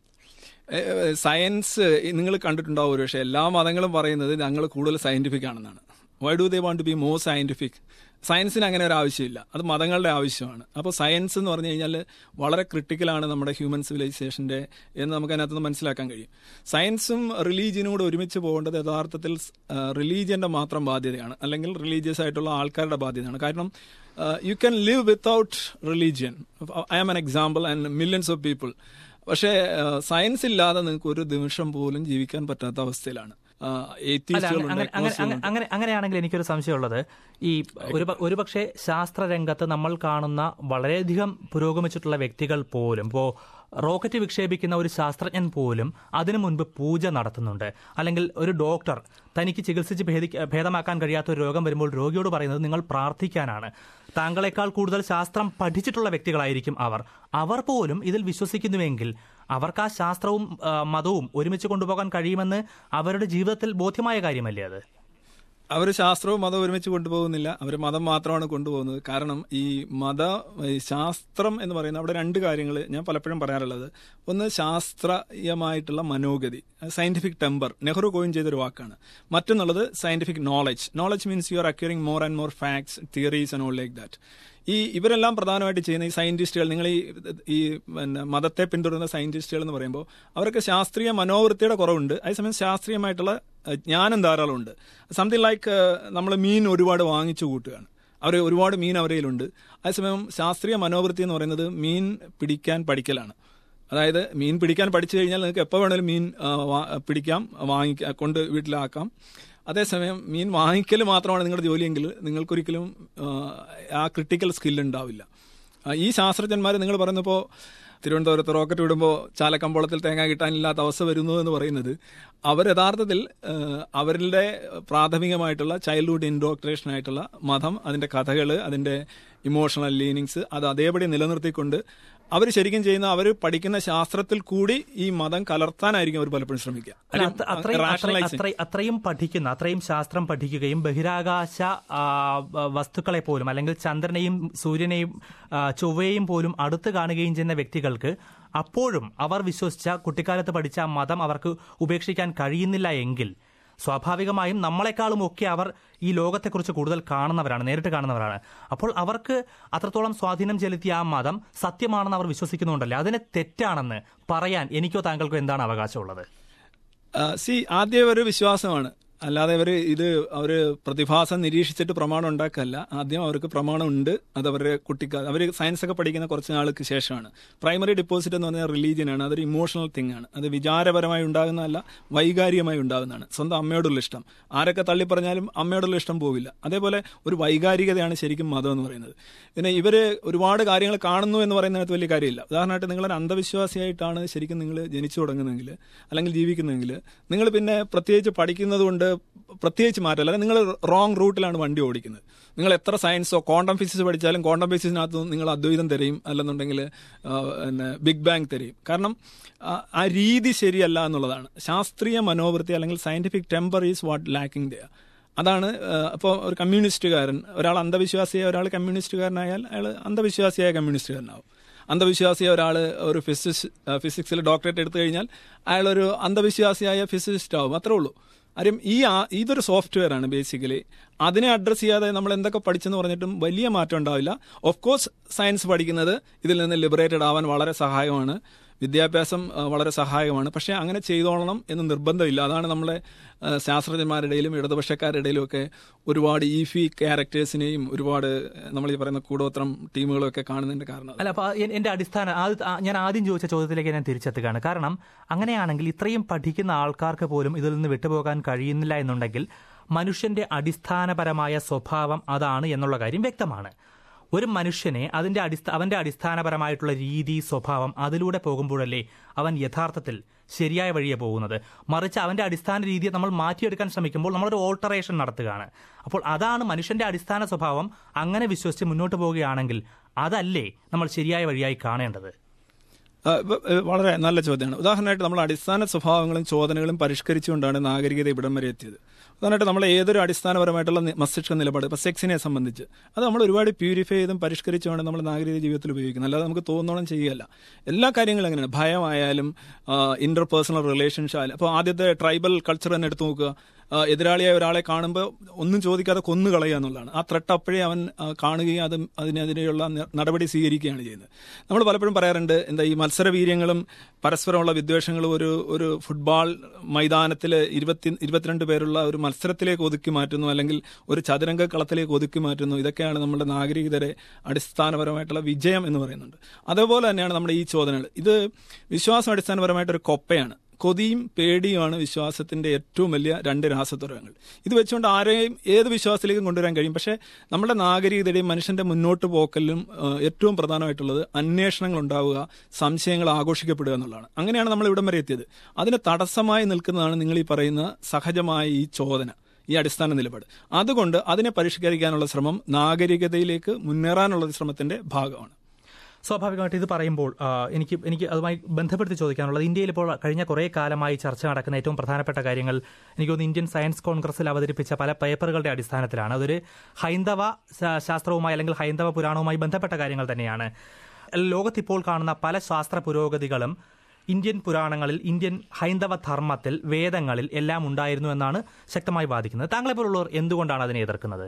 ഏഹ് സയൻസ് നിങ്ങൾ കണ്ടിട്ടുണ്ടാവും ഒരു പക്ഷേ എല്ലാ മതങ്ങളും പറയുന്നത് ഞങ്ങൾ കൂടുതൽ സയന്റിഫിക് ആണെന്നാണ് why do they want to be more scientific സയൻസിന് അങ്ങനെ ഒരു ആവശ്യമില്ല അത് മതങ്ങളുടെ ആവശ്യമാണ് അപ്പോൾ സയൻസ് എന്ന് പറഞ്ഞു കഴിഞ്ഞാൽ വളരെ ക്രിട്ടിക്കലാണ് നമ്മുടെ ഹ്യൂമൻ സിവിലൈസേഷന്റെ എന്ന് നമുക്ക് അതിനകത്തുനിന്ന് മനസ്സിലാക്കാൻ കഴിയും സയൻസും റിലീജിയനും കൂടെ ഒരുമിച്ച് പോകേണ്ടത് യഥാർത്ഥത്തിൽ റിലീജിയന്റെ മാത്രം ബാധ്യതയാണ് അല്ലെങ്കിൽ റിലീജിയസ് ആയിട്ടുള്ള ആൾക്കാരുടെ ബാധ്യതയാണ് കാരണം you can live without religion I am an example and millions of people പക്ഷേ സയൻസ് ഇല്ലാതെ നിങ്ങൾക്ക് ഒരു നിമിഷം പോലും ജീവിക്കാൻ പറ്റാത്ത അവസ്ഥയിലാണ് അല്ല അങ്ങ- അങ്ങനെ അങ്ങനെ അങ്ങനെ- അങ്ങനെ അങ്ങനെയാണെങ്കിൽ എനിക്കൊരു സംശയമുള്ളത് ഈ ഒരു പ- ഒരുപക്ഷെ ശാസ്ത്രരംഗത്ത് നമ്മൾ കാണുന്ന വളരെയധികം പുരോഗമിച്ചിട്ടുള്ള വ്യക്തികൾ പോലും ഇപ്പോ റോക്കറ്റ് വിക്ഷേപിക്കുന്ന ഒരു ശാസ്ത്രജ്ഞൻ പോലും അതിനു മുൻപ് പൂജ നടത്തുന്നുണ്ട് അല്ലെങ്കിൽ ഒരു ഡോക്ടർ തനിക്ക് ചികിത്സിച്ച് ഭേദിക്ക- ഭേദമാക്കാൻ കഴിയാത്ത ഒരു രോഗം വരുമ്പോൾ രോഗിയോട് പറയുന്നത് നിങ്ങൾ പ്രാർത്ഥിക്കാനാണ് താങ്കളെക്കാൾ കൂടുതൽ ശാസ്ത്രം പഠിച്ചിട്ടുള്ള വ്യക്തികളായിരിക്കും അവർ അവർ പോലും ഇതിൽ വിശ്വസിക്കുന്നുവെങ്കിൽ അവർക്ക് ആ ശാസ്ത്രവും ആ, മതവും ഒരുമിച്ച് കൊണ്ടുപോകാൻ കഴിയുമെന്ന് അവരുടെ ജീവിതത്തിൽ ബോധ്യമായ കാര്യമല്ലേ അത് അവർ ശാസ്ത്രവും മതവും ഒരുമിച്ച് കൊണ്ടുപോകുന്നില്ല അവർ മതം മാത്രമാണ് കൊണ്ടുപോകുന്നത് കാരണം ഈ മത ഈ ശാസ്ത്രം എന്ന് പറയുന്ന അവിടെ രണ്ട് കാര്യങ്ങൾ ഞാൻ പലപ്പോഴും പറയാറുള്ളത് ഒന്ന് ശാസ്ത്രീയമായിട്ടുള്ള മനോഗതി സയന്റിഫിക് ടെമ്പർ നെഹ്റു കോയിൻ ചെയ്തൊരു വാക്കാണ് മറ്റൊന്നുള്ളത് scientific knowledge knowledge means you are acquiring more and more facts theories and all like that ഈ ഇവരെല്ലാം പ്രധാനമായിട്ട് ചെയ്യുന്ന ഈ സയന്റിസ്റ്റുകൾ നിങ്ങൾ ഈ ഈ പിന്നെ മതത്തെ പിന്തുടരുന്ന സയന്റിസ്റ്റുകൾ എന്ന് പറയുമ്പോൾ അവർക്ക് ശാസ്ത്രീയ മനോവൃത്തിയുടെ കുറവുണ്ട് അതേസമയം ശാസ്ത്രീയമായിട്ടുള്ള അഹ്, ജ്ഞാനം ധാരാളമുണ്ട് സംതിങ് ലൈക്ക് നമ്മൾ മീൻ ഒരുപാട് വാങ്ങിച്ചു കൂട്ടുകയാണ് അവർ ഒരുപാട് മീൻ അവരയിലുണ്ട് അതേസമയം ശാസ്ത്രീയ മനോവൃത്തി എന്ന് പറയുന്നത് മീൻ പിടിക്കാൻ പഠിക്കലാണ് അതായത് മീൻ പിടിക്കാൻ പഠിച്ചു കഴിഞ്ഞാൽ നിങ്ങൾക്ക് എപ്പോൾ വേണേലും മീൻ ആ, വാ- പിടിക്കാം വാങ്ങിക്കാം കൊണ്ട് വീട്ടിലാക്കാം അതേസമയം മീൻ വാങ്ങിക്കൽ മാത്രമാണ് നിങ്ങളുടെ ജോലിയെങ്കിൽ നിങ്ങൾക്കൊരിക്കലും ആ, ആ ക്രിട്ടിക്കൽ സ്കിൽ ഉണ്ടാവില്ല ആ, ഈ ശാസ്ത്രജ്ഞന്മാർ നിങ്ങൾ പറയുന്നപ്പോൾ തിരുവനന്തപുരത്ത് റോക്കറ്റ് വിടുമ്പോൾ ചാലക്കമ്പോളത്തിൽ തേങ്ങ കിട്ടാനില്ലാത്ത അവസ്ഥ വരുന്നു എന്ന് പറയുന്നത് അവർ യഥാർത്ഥത്തിൽ ആ, അവരുടെ പ്രാഥമികമായിട്ടുള്ള ചൈൽഡ്ഹുഡ് ഇൻഡോക്ട്രേഷൻ ആയിട്ടുള്ള മതം അതിന്റെ കഥകൾ അതിന്റെ ഇമോഷണൽ ലീനിങ്സ് അത് അതേപടി നിലനിർത്തിക്കൊണ്ട് അവർ ശരിക്കും ചെയ്യുന്ന അവർ പഠിക്കുന്ന ശാസ്ത്രത്തിൽ കൂടി ഈ മതം കലർത്താനായിരിക്കും അവർ പലപ്പോഴും ശ്രമിക്കുക അല്ല, അത്ര- അത്രയും അത്രയും- Rationalizing. അത്രയും- അത്രയും പഠിക്കുന്ന അത്രയും ശാസ്ത്രം പഠിക്കുകയും ബഹിരാകാശ ആ, വ- വസ്തുക്കളെ പോലും അല്ലെങ്കിൽ ചന്ദ്രനെയും സൂര്യനെയും ആ, ചൊവ്വയെയും പോലും അടുത്ത് കാണുകയും ചെയ്യുന്ന വ്യക്തികൾക്ക് അപ്പോഴും അവർ വിശ്വസിച്ച കുട്ടിക്കാലത്ത് പഠിച്ച ആ മതം അവർക്ക് ഉപേക്ഷിക്കാൻ കഴിയുന്നില്ല എങ്കിൽ സ്വാഭാവികമായും നമ്മളെക്കാളും ഒക്കെ അവർ ഈ ലോകത്തെക്കുറിച്ച് കൂടുതൽ കാണുന്നവരാണ് നേരിട്ട് കാണുന്നവരാണ് അപ്പോൾ അവർക്ക് അത്രത്തോളം സ്വാധീനം ചെലുത്തിയ ആ മതം സത്യമാണെന്ന് അവർ വിശ്വസിക്കുന്നുണ്ടല്ലേ അതിനെ തെറ്റാണെന്ന് പറയാൻ എനിക്കോ താങ്കൾക്കോ എന്താണ് അവകാശമുള്ളത് സി ആദ്യം ഒരു വിശ്വാസമാണ് അല്ലാതെ അവർ ഇത് അവർ പ്രതിഭാസം നിരീക്ഷിച്ചിട്ട് പ്രമാണം ഉണ്ടാക്കല്ല ആദ്യം അവർക്ക് പ്രമാണം ഉണ്ട് അത് അവരുടെ കുട്ടിക്കാ അവർ സയൻസ് ഒക്കെ പഠിക്കുന്ന കുറച്ച് നാൾക്ക് ശേഷമാണ് പ്രൈമറി ഡിപ്പോസിറ്റ് എന്ന് പറഞ്ഞാൽ റിലീജിയനാണ് അതൊരു ഇമോഷണൽ തിങ് ആണ് അത് വിചാരപരമായി ഉണ്ടാകുന്നതല്ല വൈകാരികമായി ഉണ്ടാകുന്നതാണ് സ്വന്തം അമ്മയോടുള്ള ഇഷ്ടം ആരൊക്കെ തള്ളി പറഞ്ഞാലും അമ്മയോടുള്ള ഇഷ്ടം പോവില്ല അതേപോലെ ഒരു വൈകാരികതയാണ് ശരിക്കും മതം എന്ന് പറയുന്നത് പിന്നെ ഇവര് ഒരുപാട് കാര്യങ്ങൾ കാണുന്നു എന്ന് പറയുന്നതിനകത്ത് വലിയ കാര്യമില്ല ഉദാഹരണമായിട്ട് നിങ്ങളൊരു അന്ധവിശ്വാസിയായിട്ടാണ് ശരിക്കും നിങ്ങൾ ജനിച്ചു തുടങ്ങുന്നതെങ്കിൽ അല്ലെങ്കിൽ ജീവിക്കുന്നതെങ്കിൽ നിങ്ങൾ പിന്നെ പ്രത്യേകിച്ച് പഠിക്കുന്നത് കൊണ്ട് പ്രത്യേകിച്ച് മാറ്റമല്ല അല്ലെങ്കിൽ നിങ്ങൾ റോങ് റൂട്ടിലാണ് വണ്ടി ഓടിക്കുന്നത് നിങ്ങൾ എത്ര സയൻസോ ക്വാണ്ടം ഫിസിക്സ് പഠിച്ചാലും ക്വാണ്ടം ഫിസിക്സിനകത്ത് നിങ്ങൾ അദ്വൈതം തരും അല്ലെന്നുണ്ടെങ്കിൽ ആ, പിന്നെ ബിഗ് ബാങ് തരും കാരണം ആ, ആ രീതി ശരിയല്ല എന്നുള്ളതാണ് ശാസ്ത്രീയ മനോവൃത്തി അല്ലെങ്കിൽ scientific temper is what lacking the അതാണ് അപ്പോൾ ഒരു കമ്മ്യൂണിസ്റ്റുകാരൻ ഒരാൾ അന്ധവിശ്വാസിയായ ഒരാൾ കമ്മ്യൂണിസ്റ്റുകാരനായാൽ അയാൾ അന്ധവിശ്വാസിയായ കമ്മ്യൂണിസ്റ്റുകാരനാവും അന്ധവിശ്വാസിയായ ഒരാൾ ഒരു ഫിസിക്സ് ഫിസിക്സിൽ ഡോക്ടറേറ്റ് എടുത്തു കഴിഞ്ഞാൽ അയാൾ ഒരു അന്ധവിശ്വാസിയായ ഫിസിസിസ്റ്റ് ആവും അത്രേ ഉള്ളൂ കാര്യം ഈ ആ- ഇതൊരു സോഫ്റ്റ്വെയർ ആണ് ബേസിക്കലി അതിനെ അഡ്രസ്സ് ചെയ്യാതെ നമ്മൾ എന്തൊക്കെ പഠിച്ചെന്ന് പറഞ്ഞിട്ടും വലിയ മാറ്റം ഉണ്ടാവില്ല ഓഫ് കോഴ്സ് സയൻസ് പഠിക്കുന്നത് ഇതിൽ നിന്ന് ലിബറേറ്റഡ് ആവാൻ വളരെ സഹായമാണ് വിദ്യാഭ്യാസം ആ, വളരെ സഹായകമാണ് പക്ഷേ അങ്ങനെ ചെയ്തോളണം എന്ന് നിർബന്ധമില്ല അതാണ് നമ്മളെ ആ, ശാസ്ത്രജ്ഞന്മാരുടെ ഇടയിലും ഇടതുപക്ഷക്കാരുടെ ഇടയിലും ഒക്കെ ഒരുപാട് ഈഫി ക്യാരക്ടേഴ്സിനെയും ഒരുപാട് നമ്മൾ ഈ പറയുന്ന കൂടോത്രം ടീമുകളും ഒക്കെ കാണുന്നതിന്റെ കാരണം അല്ല അപ്പൊ എ- എന്റെ അടിസ്ഥാന ആദ്യ- ആ, ഞാൻ ആദ്യം ചോദിച്ച ചോദ്യത്തിലേക്ക് ഞാൻ തിരിച്ചെത്തുകയാണ് കാരണം അങ്ങനെയാണെങ്കിൽ ഇത്രയും പഠിക്കുന്ന ആൾക്കാർക്ക് പോലും ഇതിൽ നിന്ന് വിട്ടുപോകാൻ കഴിയുന്നില്ല എന്നുണ്ടെങ്കിൽ മനുഷ്യന്റെ അടിസ്ഥാനപരമായ സ്വഭാവം അതാണ് എന്നുള്ള കാര്യം വ്യക്തമാണ് ഒരു മനുഷ്യനെ അതിന്റെ അടിസ്ഥ അവന്റെ അടിസ്ഥാനപരമായിട്ടുള്ള രീതി സ്വഭാവം അതിലൂടെ പോകുമ്പോഴല്ലേ അവൻ യഥാർത്ഥത്തിൽ ശരിയായ വഴിയെ പോകുന്നത് മറിച്ച് അവന്റെ അടിസ്ഥാന രീതിയെ നമ്മൾ മാറ്റിയെടുക്കാൻ ശ്രമിക്കുമ്പോൾ നമ്മളൊരു ഓൾട്ടറേഷൻ നടത്തുകയാണ് അപ്പോൾ അതാണ് മനുഷ്യന്റെ അടിസ്ഥാന സ്വഭാവം അങ്ങനെ വിശ്വസിച്ച് മുന്നോട്ട് പോവുകയാണെങ്കിൽ അതല്ലേ നമ്മൾ ശരിയായ വഴിയായി കാണേണ്ടത് ആ, ഇപ്പൊ, ഏ, വളരെ നല്ല ചോദ്യമാണ് ഉദാഹരണമായിട്ട് നമ്മൾ അടിസ്ഥാന സ്വഭാവങ്ങളും ചോദനകളും പരിഷ്കരിച്ചുകൊണ്ടാണ് നാഗരികത ഇവിടം വരെ എത്തിയത് ഉദാഹരണമായിട്ട് നമ്മൾ ഏതൊരു അടിസ്ഥാനപരമായിട്ടുള്ള നി- മസ്തിഷ്ക നിലപാട് ഇപ്പൊ സെക്സിനെ സംബന്ധിച്ച് അത് നമ്മൾ ഒരുപാട് പ്യൂരിഫൈ ചെയ്തും പരിഷ്കരിച്ചുമാണ് നമ്മൾ നാഗരിക ജീവിതത്തിൽ ഉപയോഗിക്കുന്നത് അല്ലാതെ നമുക്ക് തോന്നോളം ചെയ്യുകയല്ല എല്ലാ കാര്യങ്ങളും അങ്ങനെയാണ് ഭയമായാലും ഇന്റർ പേഴ്സണൽ റിലേഷൻഷിപ്പ് ആയാലും അപ്പോൾ ആദ്യത്തെ ട്രൈബൽ കൾച്ചർ തന്നെ എടുത്തു നോക്കുക ആ, എതിരാളിയായ ഒരാളെ കാണുമ്പോൾ ഒന്നും ചോദിക്കാതെ കൊന്നു കളയുക എന്നുള്ളതാണ് ആ ത്രെട്ട് അപ്പോഴേ അവൻ ആ, കാണുകയും അത് അതിനെതിരെയുള്ള ന- നടപടി സ്വീകരിക്കുകയാണ് ചെയ്യുന്നത് നമ്മൾ പലപ്പോഴും പറയാറുണ്ട് എന്താ ഈ മത്സരവീര്യങ്ങളും പരസ്പരമുള്ള വിദ്വേഷങ്ങളും ഒരു ഒരു ഫുട്ബോൾ മൈതാനത്തിൽ ഇരുപത്തി ഇരുപത്തിരണ്ട് പേരുള്ള ഒരു മത്സരത്തിലേക്ക് ഒതുക്കി മാറ്റുന്നു അല്ലെങ്കിൽ ഒരു ചതുരംഗ കളത്തിലേക്ക് ഒതുക്കി മാറ്റുന്നു ഇതൊക്കെയാണ് നമ്മുടെ നാഗരികതയുടെ അടിസ്ഥാനപരമായിട്ടുള്ള വിജയം എന്ന് പറയുന്നുണ്ട് അതേപോലെ തന്നെയാണ് നമ്മുടെ ഈ ചോദനകൾ ഇത് വിശ്വാസം അടിസ്ഥാനപരമായിട്ടൊരു കൊപ്പയാണ് കൊതിയും പേടിയുമാണ് വിശ്വാസത്തിന്റെ ഏറ്റവും വലിയ രണ്ട് രാസത്വരങ്ങൾ ഇത് വെച്ചുകൊണ്ട് ആരെയും ഏത് വിശ്വാസത്തിലേക്കും കൊണ്ടുവരാൻ കഴിയും പക്ഷേ നമ്മുടെ നാഗരികതയുടെയും മനുഷ്യന്റെ മുന്നോട്ട് പോക്കലിലും ആ, ഏറ്റവും പ്രധാനമായിട്ടുള്ളത് അന്വേഷണങ്ങൾ ഉണ്ടാവുക സംശയങ്ങൾ ആഘോഷിക്കപ്പെടുക എന്നുള്ളതാണ് അങ്ങനെയാണ് നമ്മൾ ഇവിടം വരെ എത്തിയത് അതിന് തടസ്സമായി നിൽക്കുന്നതാണ് നിങ്ങൾ ഈ പറയുന്ന സഹജമായ ഈ ചോദന ഈ അടിസ്ഥാന നിലപാട് അതുകൊണ്ട് അതിനെ പരിഷ്കരിക്കാനുള്ള ശ്രമം നാഗരികതയിലേക്ക് മുന്നേറാനുള്ള ഒരു ശ്രമത്തിന്റെ ഭാഗമാണ് സ്വാഭാവികമായിട്ട് ഇത് പറയുമ്പോൾ ആ, എനിക്ക് എനിക്ക് അതുമായി ബന്ധപ്പെടുത്തി ചോദിക്കാനുള്ളത് ഇന്ത്യയിൽ ഇപ്പോൾ കഴിഞ്ഞ കുറേ കാലമായി ചർച്ച നടക്കുന്ന ഏറ്റവും പ്രധാനപ്പെട്ട കാര്യങ്ങൾ എനിക്ക് തോന്നുന്നു ഇന്ത്യൻ സയൻസ് കോൺഗ്രസിൽ അവതരിപ്പിച്ച പല പേപ്പറുകളുടെ അടിസ്ഥാനത്തിലാണ് അതൊരു ഹൈന്ദവ ശാ- ശാസ്ത്രവുമായി അല്ലെങ്കിൽ ഹൈന്ദവ പുരാണവുമായി ബന്ധപ്പെട്ട കാര്യങ്ങൾ തന്നെയാണ് ലോകത്തിപ്പോൾ കാണുന്ന പല ശാസ്ത്ര പുരോഗതികളും ഇന്ത്യൻ പുരാണങ്ങളിൽ ഇന്ത്യൻ ഹൈന്ദവ ധർമ്മത്തിൽ വേദങ്ങളിൽ എല്ലാം ഉണ്ടായിരുന്നു എന്നാണ് ശക്തമായി വാദിക്കുന്നത് താങ്കളെപ്പോലുള്ളവർ എന്തുകൊണ്ടാണ് അതിനെ എതിർക്കുന്നത്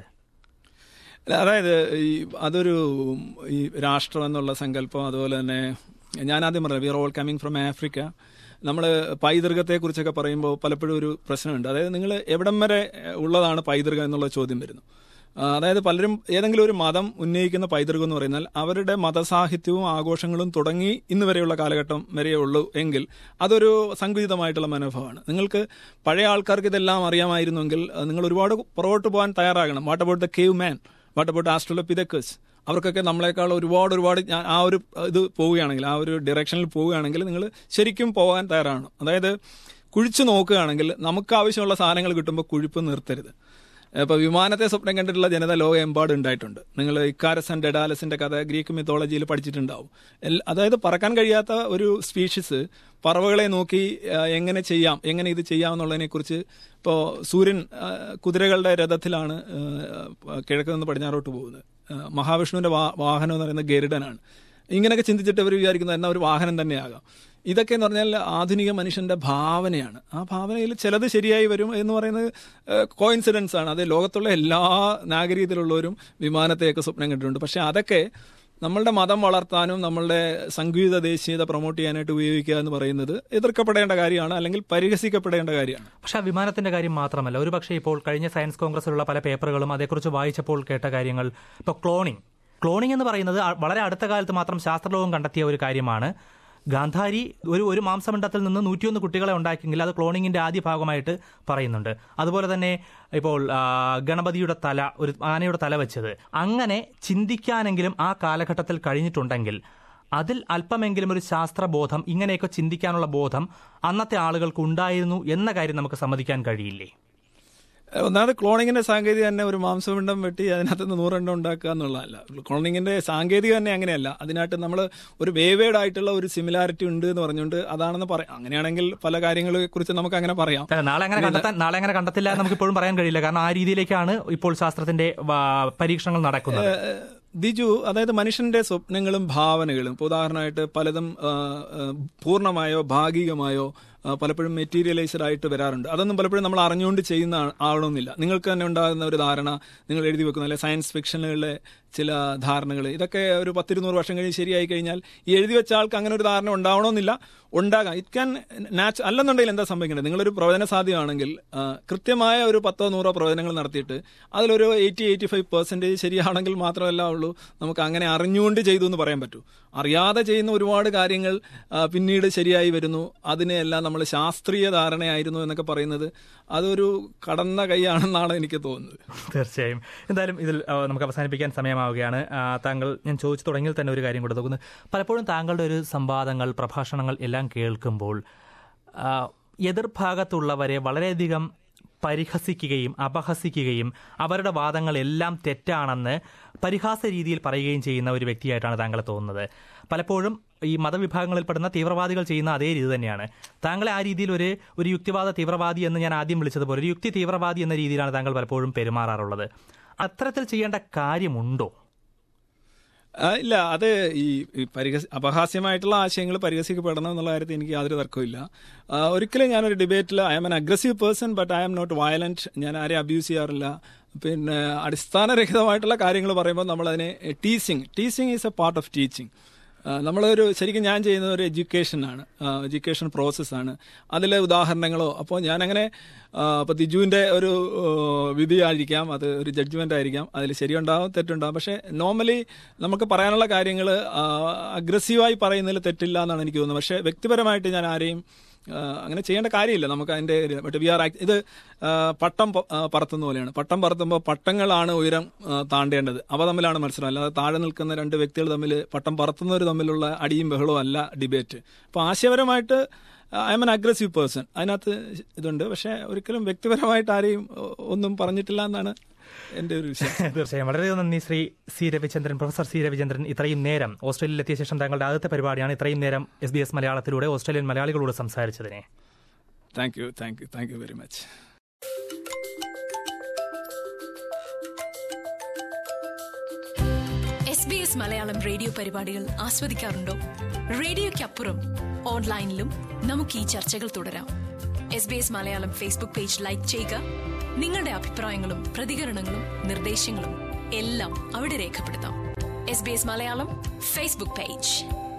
അല്ല, അതായത് ഈ അതൊരു ഈ രാഷ്ട്രം എന്നുള്ള സങ്കല്പം അതുപോലെ തന്നെ ഞാൻ ആദ്യം പറഞ്ഞു we are all coming from Africa നമ്മൾ പൈതൃകത്തെ കുറിച്ചൊക്കെ പറയുമ്പോൾ പലപ്പോഴും ഒരു പ്രശ്നമുണ്ട് അതായത് നിങ്ങൾ എവിടം വരെ ഉള്ളതാണ് പൈതൃകം എന്നുള്ള ചോദ്യം വരുന്നു ആ, അതായത് പലരും ഏതെങ്കിലും ഒരു മതം ഉന്നയിക്കുന്ന പൈതൃകം എന്ന് പറയുന്നാൽ അവരുടെ മതസാഹിത്യവും ആഘോഷങ്ങളും തുടങ്ങി ഇന്ന് വരെയുള്ള കാലഘട്ടം വരെയേ ഉള്ളൂ എങ്കിൽ അതൊരു സങ്കുചിതമായിട്ടുള്ള മനോഭാവമാണ് നിങ്ങൾക്ക് പഴയ ആൾക്കാർക്ക് ഇതെല്ലാം അറിയാമായിരുന്നുവെങ്കിൽ ആ, നിങ്ങൾ ഒരുപാട് പുറകോട്ട് പോകാൻ തയ്യാറാകണം what about the cave man what about Australopithecus അവർക്കൊക്കെ നമ്മളെക്കാൾ ഒരുപാട് ഒരുപാട് ഞാൻ ആ ഒരു ഇത് പോവുകയാണെങ്കിൽ ആ ഒരു ഡയറക്ഷനിൽ പോവുകയാണെങ്കിൽ നിങ്ങൾ ശരിക്കും പോകാൻ തയ്യാറാണ് അതായത് കുഴിച്ചു നോക്കുകയാണെങ്കിൽ നമുക്ക് ആവശ്യമുള്ള സാധനങ്ങൾ കിട്ടുമ്പോൾ കുഴിപ്പ് നിർത്തരുത് ഇപ്പോൾ വിമാനത്തെ സ്വപ്നം കണ്ടിട്ടുള്ള ജനത ലോകമെമ്പാടും ഉണ്ടായിട്ടുണ്ട് നിങ്ങൾ ഇക്കാരസ് ആൻഡ് ഡെഡാലസിന്റെ കഥ ഗ്രീക്ക് മിത്തോളജിയിൽ പഠിച്ചിട്ടുണ്ടാവും എൽ- അതായത് പറക്കാൻ കഴിയാത്ത ഒരു സ്പീഷീസ് പറവകളെ നോക്കി ആ, എങ്ങനെ ചെയ്യാം എങ്ങനെ ഇത് ചെയ്യാം എന്നുള്ളതിനെ കുറിച്ച് ഇപ്പോൾ സൂര്യൻ ആ, കുതിരകളുടെ രഥത്തിലാണ് ആ, കിഴക്ക് നിന്ന് പടിഞ്ഞാറോട്ട് പോകുന്നത് ആ, മഹാവിഷ്ണുവിന്റെ വാ- വാഹനം എന്ന് പറയുന്നത് ഗരുഡനാണ് ഇങ്ങനെയൊക്കെ ചിന്തിച്ചിട്ട് അവർ വിചാരിക്കുന്നത് എന്നാൽ ഒരു വാഹനം തന്നെയാകാം ഇതൊക്കെ എന്ന് പറഞ്ഞാൽ ആധുനിക മനുഷ്യന്റെ ഭാവനയാണ് ആ ഭാവനയിൽ ചിലത് ശരിയായി വരും എന്ന് പറയുന്നത് കോയിൻസിഡൻസ് ആണ് അത് ലോകത്തുള്ള എല്ലാ നാഗരികത്തിലുള്ളവരും വിമാനത്തെയൊക്കെ സ്വപ്നം കണ്ടിട്ടുണ്ട് പക്ഷെ അതൊക്കെ നമ്മളുടെ മതം വളർത്താനും നമ്മളുടെ സംഗീത ദേശീയത പ്രൊമോട്ട് ചെയ്യാനായിട്ട് ഉപയോഗിക്കുക എന്ന് പറയുന്നത് എതിർക്കപ്പെടേണ്ട കാര്യമാണ് അല്ലെങ്കിൽ പരിഹസിക്കപ്പെടേണ്ട കാര്യമാണ് പക്ഷെ ആ വിമാനത്തിന്റെ കാര്യം മാത്രമല്ല ഒരുപക്ഷെ ഇപ്പോൾ കഴിഞ്ഞ സയൻസ് കോൺഗ്രസിലുള്ള പല പേപ്പറുകളും അതേക്കുറിച്ച് വായിച്ചപ്പോൾ കേട്ട കാര്യങ്ങൾ ഇപ്പോൾ ക്ലോണിംഗ് ക്ലോണിംഗ് എന്ന് പറയുന്നത് അ- വളരെ അടുത്ത കാലത്ത് മാത്രം ശാസ്ത്രലോകം കണ്ടെത്തിയ ഒരു കാര്യമാണ് ഗാന്ധാരി ഒരു ഒരു മാംസമണ്ഡത്തിൽ നിന്ന് നൂറ്റിയൊന്ന് കുട്ടികളെ ഉണ്ടാക്കിയെങ്കിൽ അത് ക്ലോണിങ്ങിന്റെ ആദ്യ ഭാഗമായിട്ട് പറയുന്നുണ്ട് അതുപോലെ തന്നെ ഇപ്പോൾ ആ, ഗണപതിയുടെ തല ഒരു ആനയുടെ തല വെച്ചത് അങ്ങനെ ചിന്തിക്കാനെങ്കിലും ആ കാലഘട്ടത്തിൽ കഴിഞ്ഞിട്ടുണ്ടെങ്കിൽ അതിൽ അല്പമെങ്കിലും ഒരു ശാസ്ത്രബോധം ഇങ്ങനെയൊക്കെ ചിന്തിക്കാനുള്ള ബോധം അന്നത്തെ ആളുകൾക്ക് ഉണ്ടായിരുന്നു എന്ന കാര്യം നമുക്ക് സമ്മതിക്കാൻ കഴിയില്ലേ ഒന്നാമത് ക്ലോണിങ്ങിന്റെ സാങ്കേതിക തന്നെ ഒരു മാംസപിണ്ഡം വെട്ടി അതിനകത്ത് നിന്ന് നൂറെണ്ണം ഉണ്ടാക്കുക എന്നുള്ളതല്ല ക്ലോണിങ്ങിന്റെ സാങ്കേതിക തന്നെ അങ്ങനെയല്ല അതിനായിട്ട് നമ്മൾ ഒരു വേവേഡ് ആയിട്ടുള്ള ഒരു സിമിലാരിറ്റി ഉണ്ട് എന്ന് പറഞ്ഞുകൊണ്ട് അതാണെന്ന് പറയാം അങ്ങനെയാണെങ്കിൽ പല കാര്യങ്ങളെ കുറിച്ച് നമുക്ക് അങ്ങനെ പറയാം അല്ല, നാളെ അങ്ങനെ കണ്ടെത്താൻ നാളെ അങ്ങനെ കണ്ടെത്തില്ല എന്ന് നമുക്ക് ഇപ്പോഴും പറയാൻ കഴിയില്ല കാരണം ആ രീതിയിലേക്കാണ് ഇപ്പോൾ ശാസ്ത്രത്തിന്റെ ആ, പരീക്ഷണങ്ങൾ നടക്കുന്നത് ഏഹ്, ദിജു അതായത് മനുഷ്യന്റെ സ്വപ്നങ്ങളും ഭാവനകളും ഇപ്പോൾ ഉദാഹരണമായിട്ട് പലതും ആ, ആ, പൂർണ്ണമായോ ഭാഗികമായോ ആ, പലപ്പോഴും മെറ്റീരിയലൈസ്ഡ് ആയിട്ട് വരാറുണ്ട് അതൊന്നും പലപ്പോഴും നമ്മൾ അറിഞ്ഞുകൊണ്ട് ചെയ്യുന്ന ആ- ആവണമെന്നില്ല നിങ്ങൾക്ക് തന്നെ ഉണ്ടാകുന്ന ഒരു ധാരണ നിങ്ങൾ എഴുതി വെക്കുന്ന അല്ലെ സയൻസ് ഫിക്ഷനുകളിലെ ചില ധാരണകൾ ഇതൊക്കെ ഒരു പത്തിരുന്നൂറ് വർഷം കഴിഞ്ഞ് ശരിയായി കഴിഞ്ഞാൽ ഈ എഴുതി വെച്ച ആൾക്ക് അങ്ങനെ ഒരു ധാരണ ഉണ്ടാവണമെന്നില്ല ഉണ്ടാകാം ഇറ്റ് ക്യാൻ നാച്ച് അല്ലെന്നുണ്ടെങ്കിൽ എന്താ സംഭവിക്കേണ്ടത് നിങ്ങളൊരു പ്രവചന സാധ്യമാണെങ്കിൽ ആ, കൃത്യമായ ഒരു പത്തോ നൂറോ പ്രവചനങ്ങൾ നടത്തിയിട്ട് അതിലൊരു എയ്റ്റി എയ്റ്റി ഫൈവ് പെർസെൻറ്റേജ് ശരിയാണെങ്കിൽ മാത്രമല്ല ഉള്ളൂ നമുക്ക് അങ്ങനെ അറിഞ്ഞുകൊണ്ട് ചെയ്തു എന്ന് പറയാൻ പറ്റൂ അറിയാതെ ചെയ്യുന്ന ഒരുപാട് കാര്യങ്ങൾ ആ, പിന്നീട് ശരിയായി വരുന്നു അതിനെയെല്ലാം നമ്മൾ ശാസ്ത്രീയ ധാരണയായിരുന്നു എന്നൊക്കെ പറയുന്നത് അതൊരു കടന്ന കൈയാണെന്നാണ് എനിക്ക് തോന്നുന്നത് തീർച്ചയായും എന്തായാലും ഇതിൽ ആ, നമുക്ക് അവസാനിപ്പിക്കാൻ സമയമാവുകയാണ് ആ, താങ്കൾ ഞാൻ ചോദിച്ചു തുടങ്ങിയിൽ തന്നെ ഒരു കാര്യം കൂടെ തോന്നുന്നു പലപ്പോഴും താങ്കളുടെ ഒരു സംവാദങ്ങൾ പ്രഭാഷണങ്ങൾ എല്ലാം കേൾക്കുമ്പോൾ ആ, എതിർഭാഗത്തുള്ളവരെ വളരെയധികം പരിഹസിക്കുകയും അപഹസിക്കുകയും അവരുടെ വാദങ്ങളെല്ലാം തെറ്റാണെന്ന് പരിഹാസ രീതിയിൽ പറയുകയും ചെയ്യുന്ന ഒരു വ്യക്തിയായിട്ടാണ് താങ്കളെ തോന്നുന്നത് പലപ്പോഴും ഈ മതവിഭാഗങ്ങളിൽപ്പെടുന്ന തീവ്രവാദികൾ ചെയ്യുന്ന അതേ രീതി തന്നെയാണ് താങ്കളെ ആ രീതിയിൽ ഒരു ഒരു യുക്തിവാദ തീവ്രവാദി എന്ന് ഞാൻ ആദ്യം വിളിച്ചതുപോലെ ഒരു യുക്തി തീവ്രവാദി എന്ന രീതിയിലാണ് താങ്കൾ പലപ്പോഴും പെരുമാറാറുള്ളത് അത്തരത്തിൽ ചെയ്യേണ്ട കാര്യമുണ്ടോ ആ, ഇല്ല അത് ഈ ഈ പരിഹസ അപഹാസ്യമായിട്ടുള്ള ആശയങ്ങൾ പരിഹസിക്കപ്പെടണം എന്നുള്ള കാര്യത്തിൽ എനിക്ക് യാതൊരു തർക്കമില്ല ആ, ഒരിക്കലും ഞാനൊരു ഡിബേറ്റിൽ I'm an aggressive person but I'm not violent ഞാൻ ആരെയും അബ്യൂസ് ചെയ്യാറില്ല പിന്നെ അടിസ്ഥാനരഹിതമായിട്ടുള്ള കാര്യങ്ങൾ പറയുമ്പോൾ നമ്മളതിനെ teaching teaching is a part of teaching നമ്മളൊരു ശരിക്കും ഞാൻ ചെയ്യുന്നത് ഒരു എഡ്യൂക്കേഷനാണ് എഡ്യൂക്കേഷൻ പ്രോസസ്സാണ് അതിലെ ഉദാഹരണങ്ങളോ അപ്പോൾ ഞാനങ്ങനെ അപ്പോൾ ദിജുവിൻ്റെ ഒരു ആ, വിധിയായിരിക്കാം അത് ഒരു ജഡ്ജ്മെൻ്റ് ആയിരിക്കാം അതിൽ ശരിയുണ്ടാവും തെറ്റുണ്ടാവും പക്ഷേ നോർമലി നമുക്ക് പറയാനുള്ള കാര്യങ്ങൾ അഗ്രസീവായി പറയുന്നതിൽ തെറ്റില്ല എന്നാണ് എനിക്ക് തോന്നുന്നത് പക്ഷേ വ്യക്തിപരമായിട്ട് ഞാൻ ആരെയും ആ, അങ്ങനെ ചെയ്യേണ്ട കാര്യമില്ല നമുക്ക് അതിന്റെ ബട്ട് വി ആർ ഇത് ആ, പട്ടം പ- ആ, പറത്തുന്ന പോലെയാണ് പട്ടം പറത്തുമ്പോൾ പട്ടങ്ങളാണ് ഉയരം ആ, താണ്ടേണ്ടത് അവ തമ്മിലാണ് മത്സരം അല്ലാതെ താഴെ നിൽക്കുന്ന രണ്ട് വ്യക്തികൾ തമ്മിൽ പട്ടം പറത്തുന്നവർ തമ്മിലുള്ള അടിയും ബഹളവും അല്ല ഡിബേറ്റ് അപ്പോൾ ആശയപരമായിട്ട് I'm an aggressive person അതിനകത്ത് ഇതുണ്ട് പക്ഷേ ഒരിക്കലും വ്യക്തിപരമായിട്ട് ആരെയും ഒ- ഒന്നും പറഞ്ഞിട്ടില്ല എന്നാണ് എൻ്റെ ഒരു വിശ്വാസം തീർച്ചയായും വളരെയധികം നന്ദി Sri C Ravichandran professor C Ravichandran ഇത്രയും നേരം ഓസ്ട്രേലിയയിൽ എത്തിയ ശേഷം താങ്കളുടെ ആദ്യത്തെ പരിപാടിയാണ് ഇത്രയും നേരം എസ് ബി എസ് മലയാളത്തിലൂടെ ഓസ്ട്രേലിയൻ മലയാളികളോട് സംസാരിച്ചതിനെ thank you thank you thank you very much S B S Malayalam radio പരിപാടികൾ ആസ്വദിക്കാറുണ്ടോ റേഡിയോയ്ക്കപ്പുറം ഓൺലൈനിലും നമുക്ക് ഈ ചർച്ചകൾ തുടരാം S B S Malayalam Facebook page like ചെയ്യുക നിങ്ങളുടെ അഭിപ്രായങ്ങളും പ്രതികരണങ്ങളും നിർദ്ദേശങ്ങളും എല്ലാം അവിടെ രേഖപ്പെടുത്താം S B S Malayalam Facebook page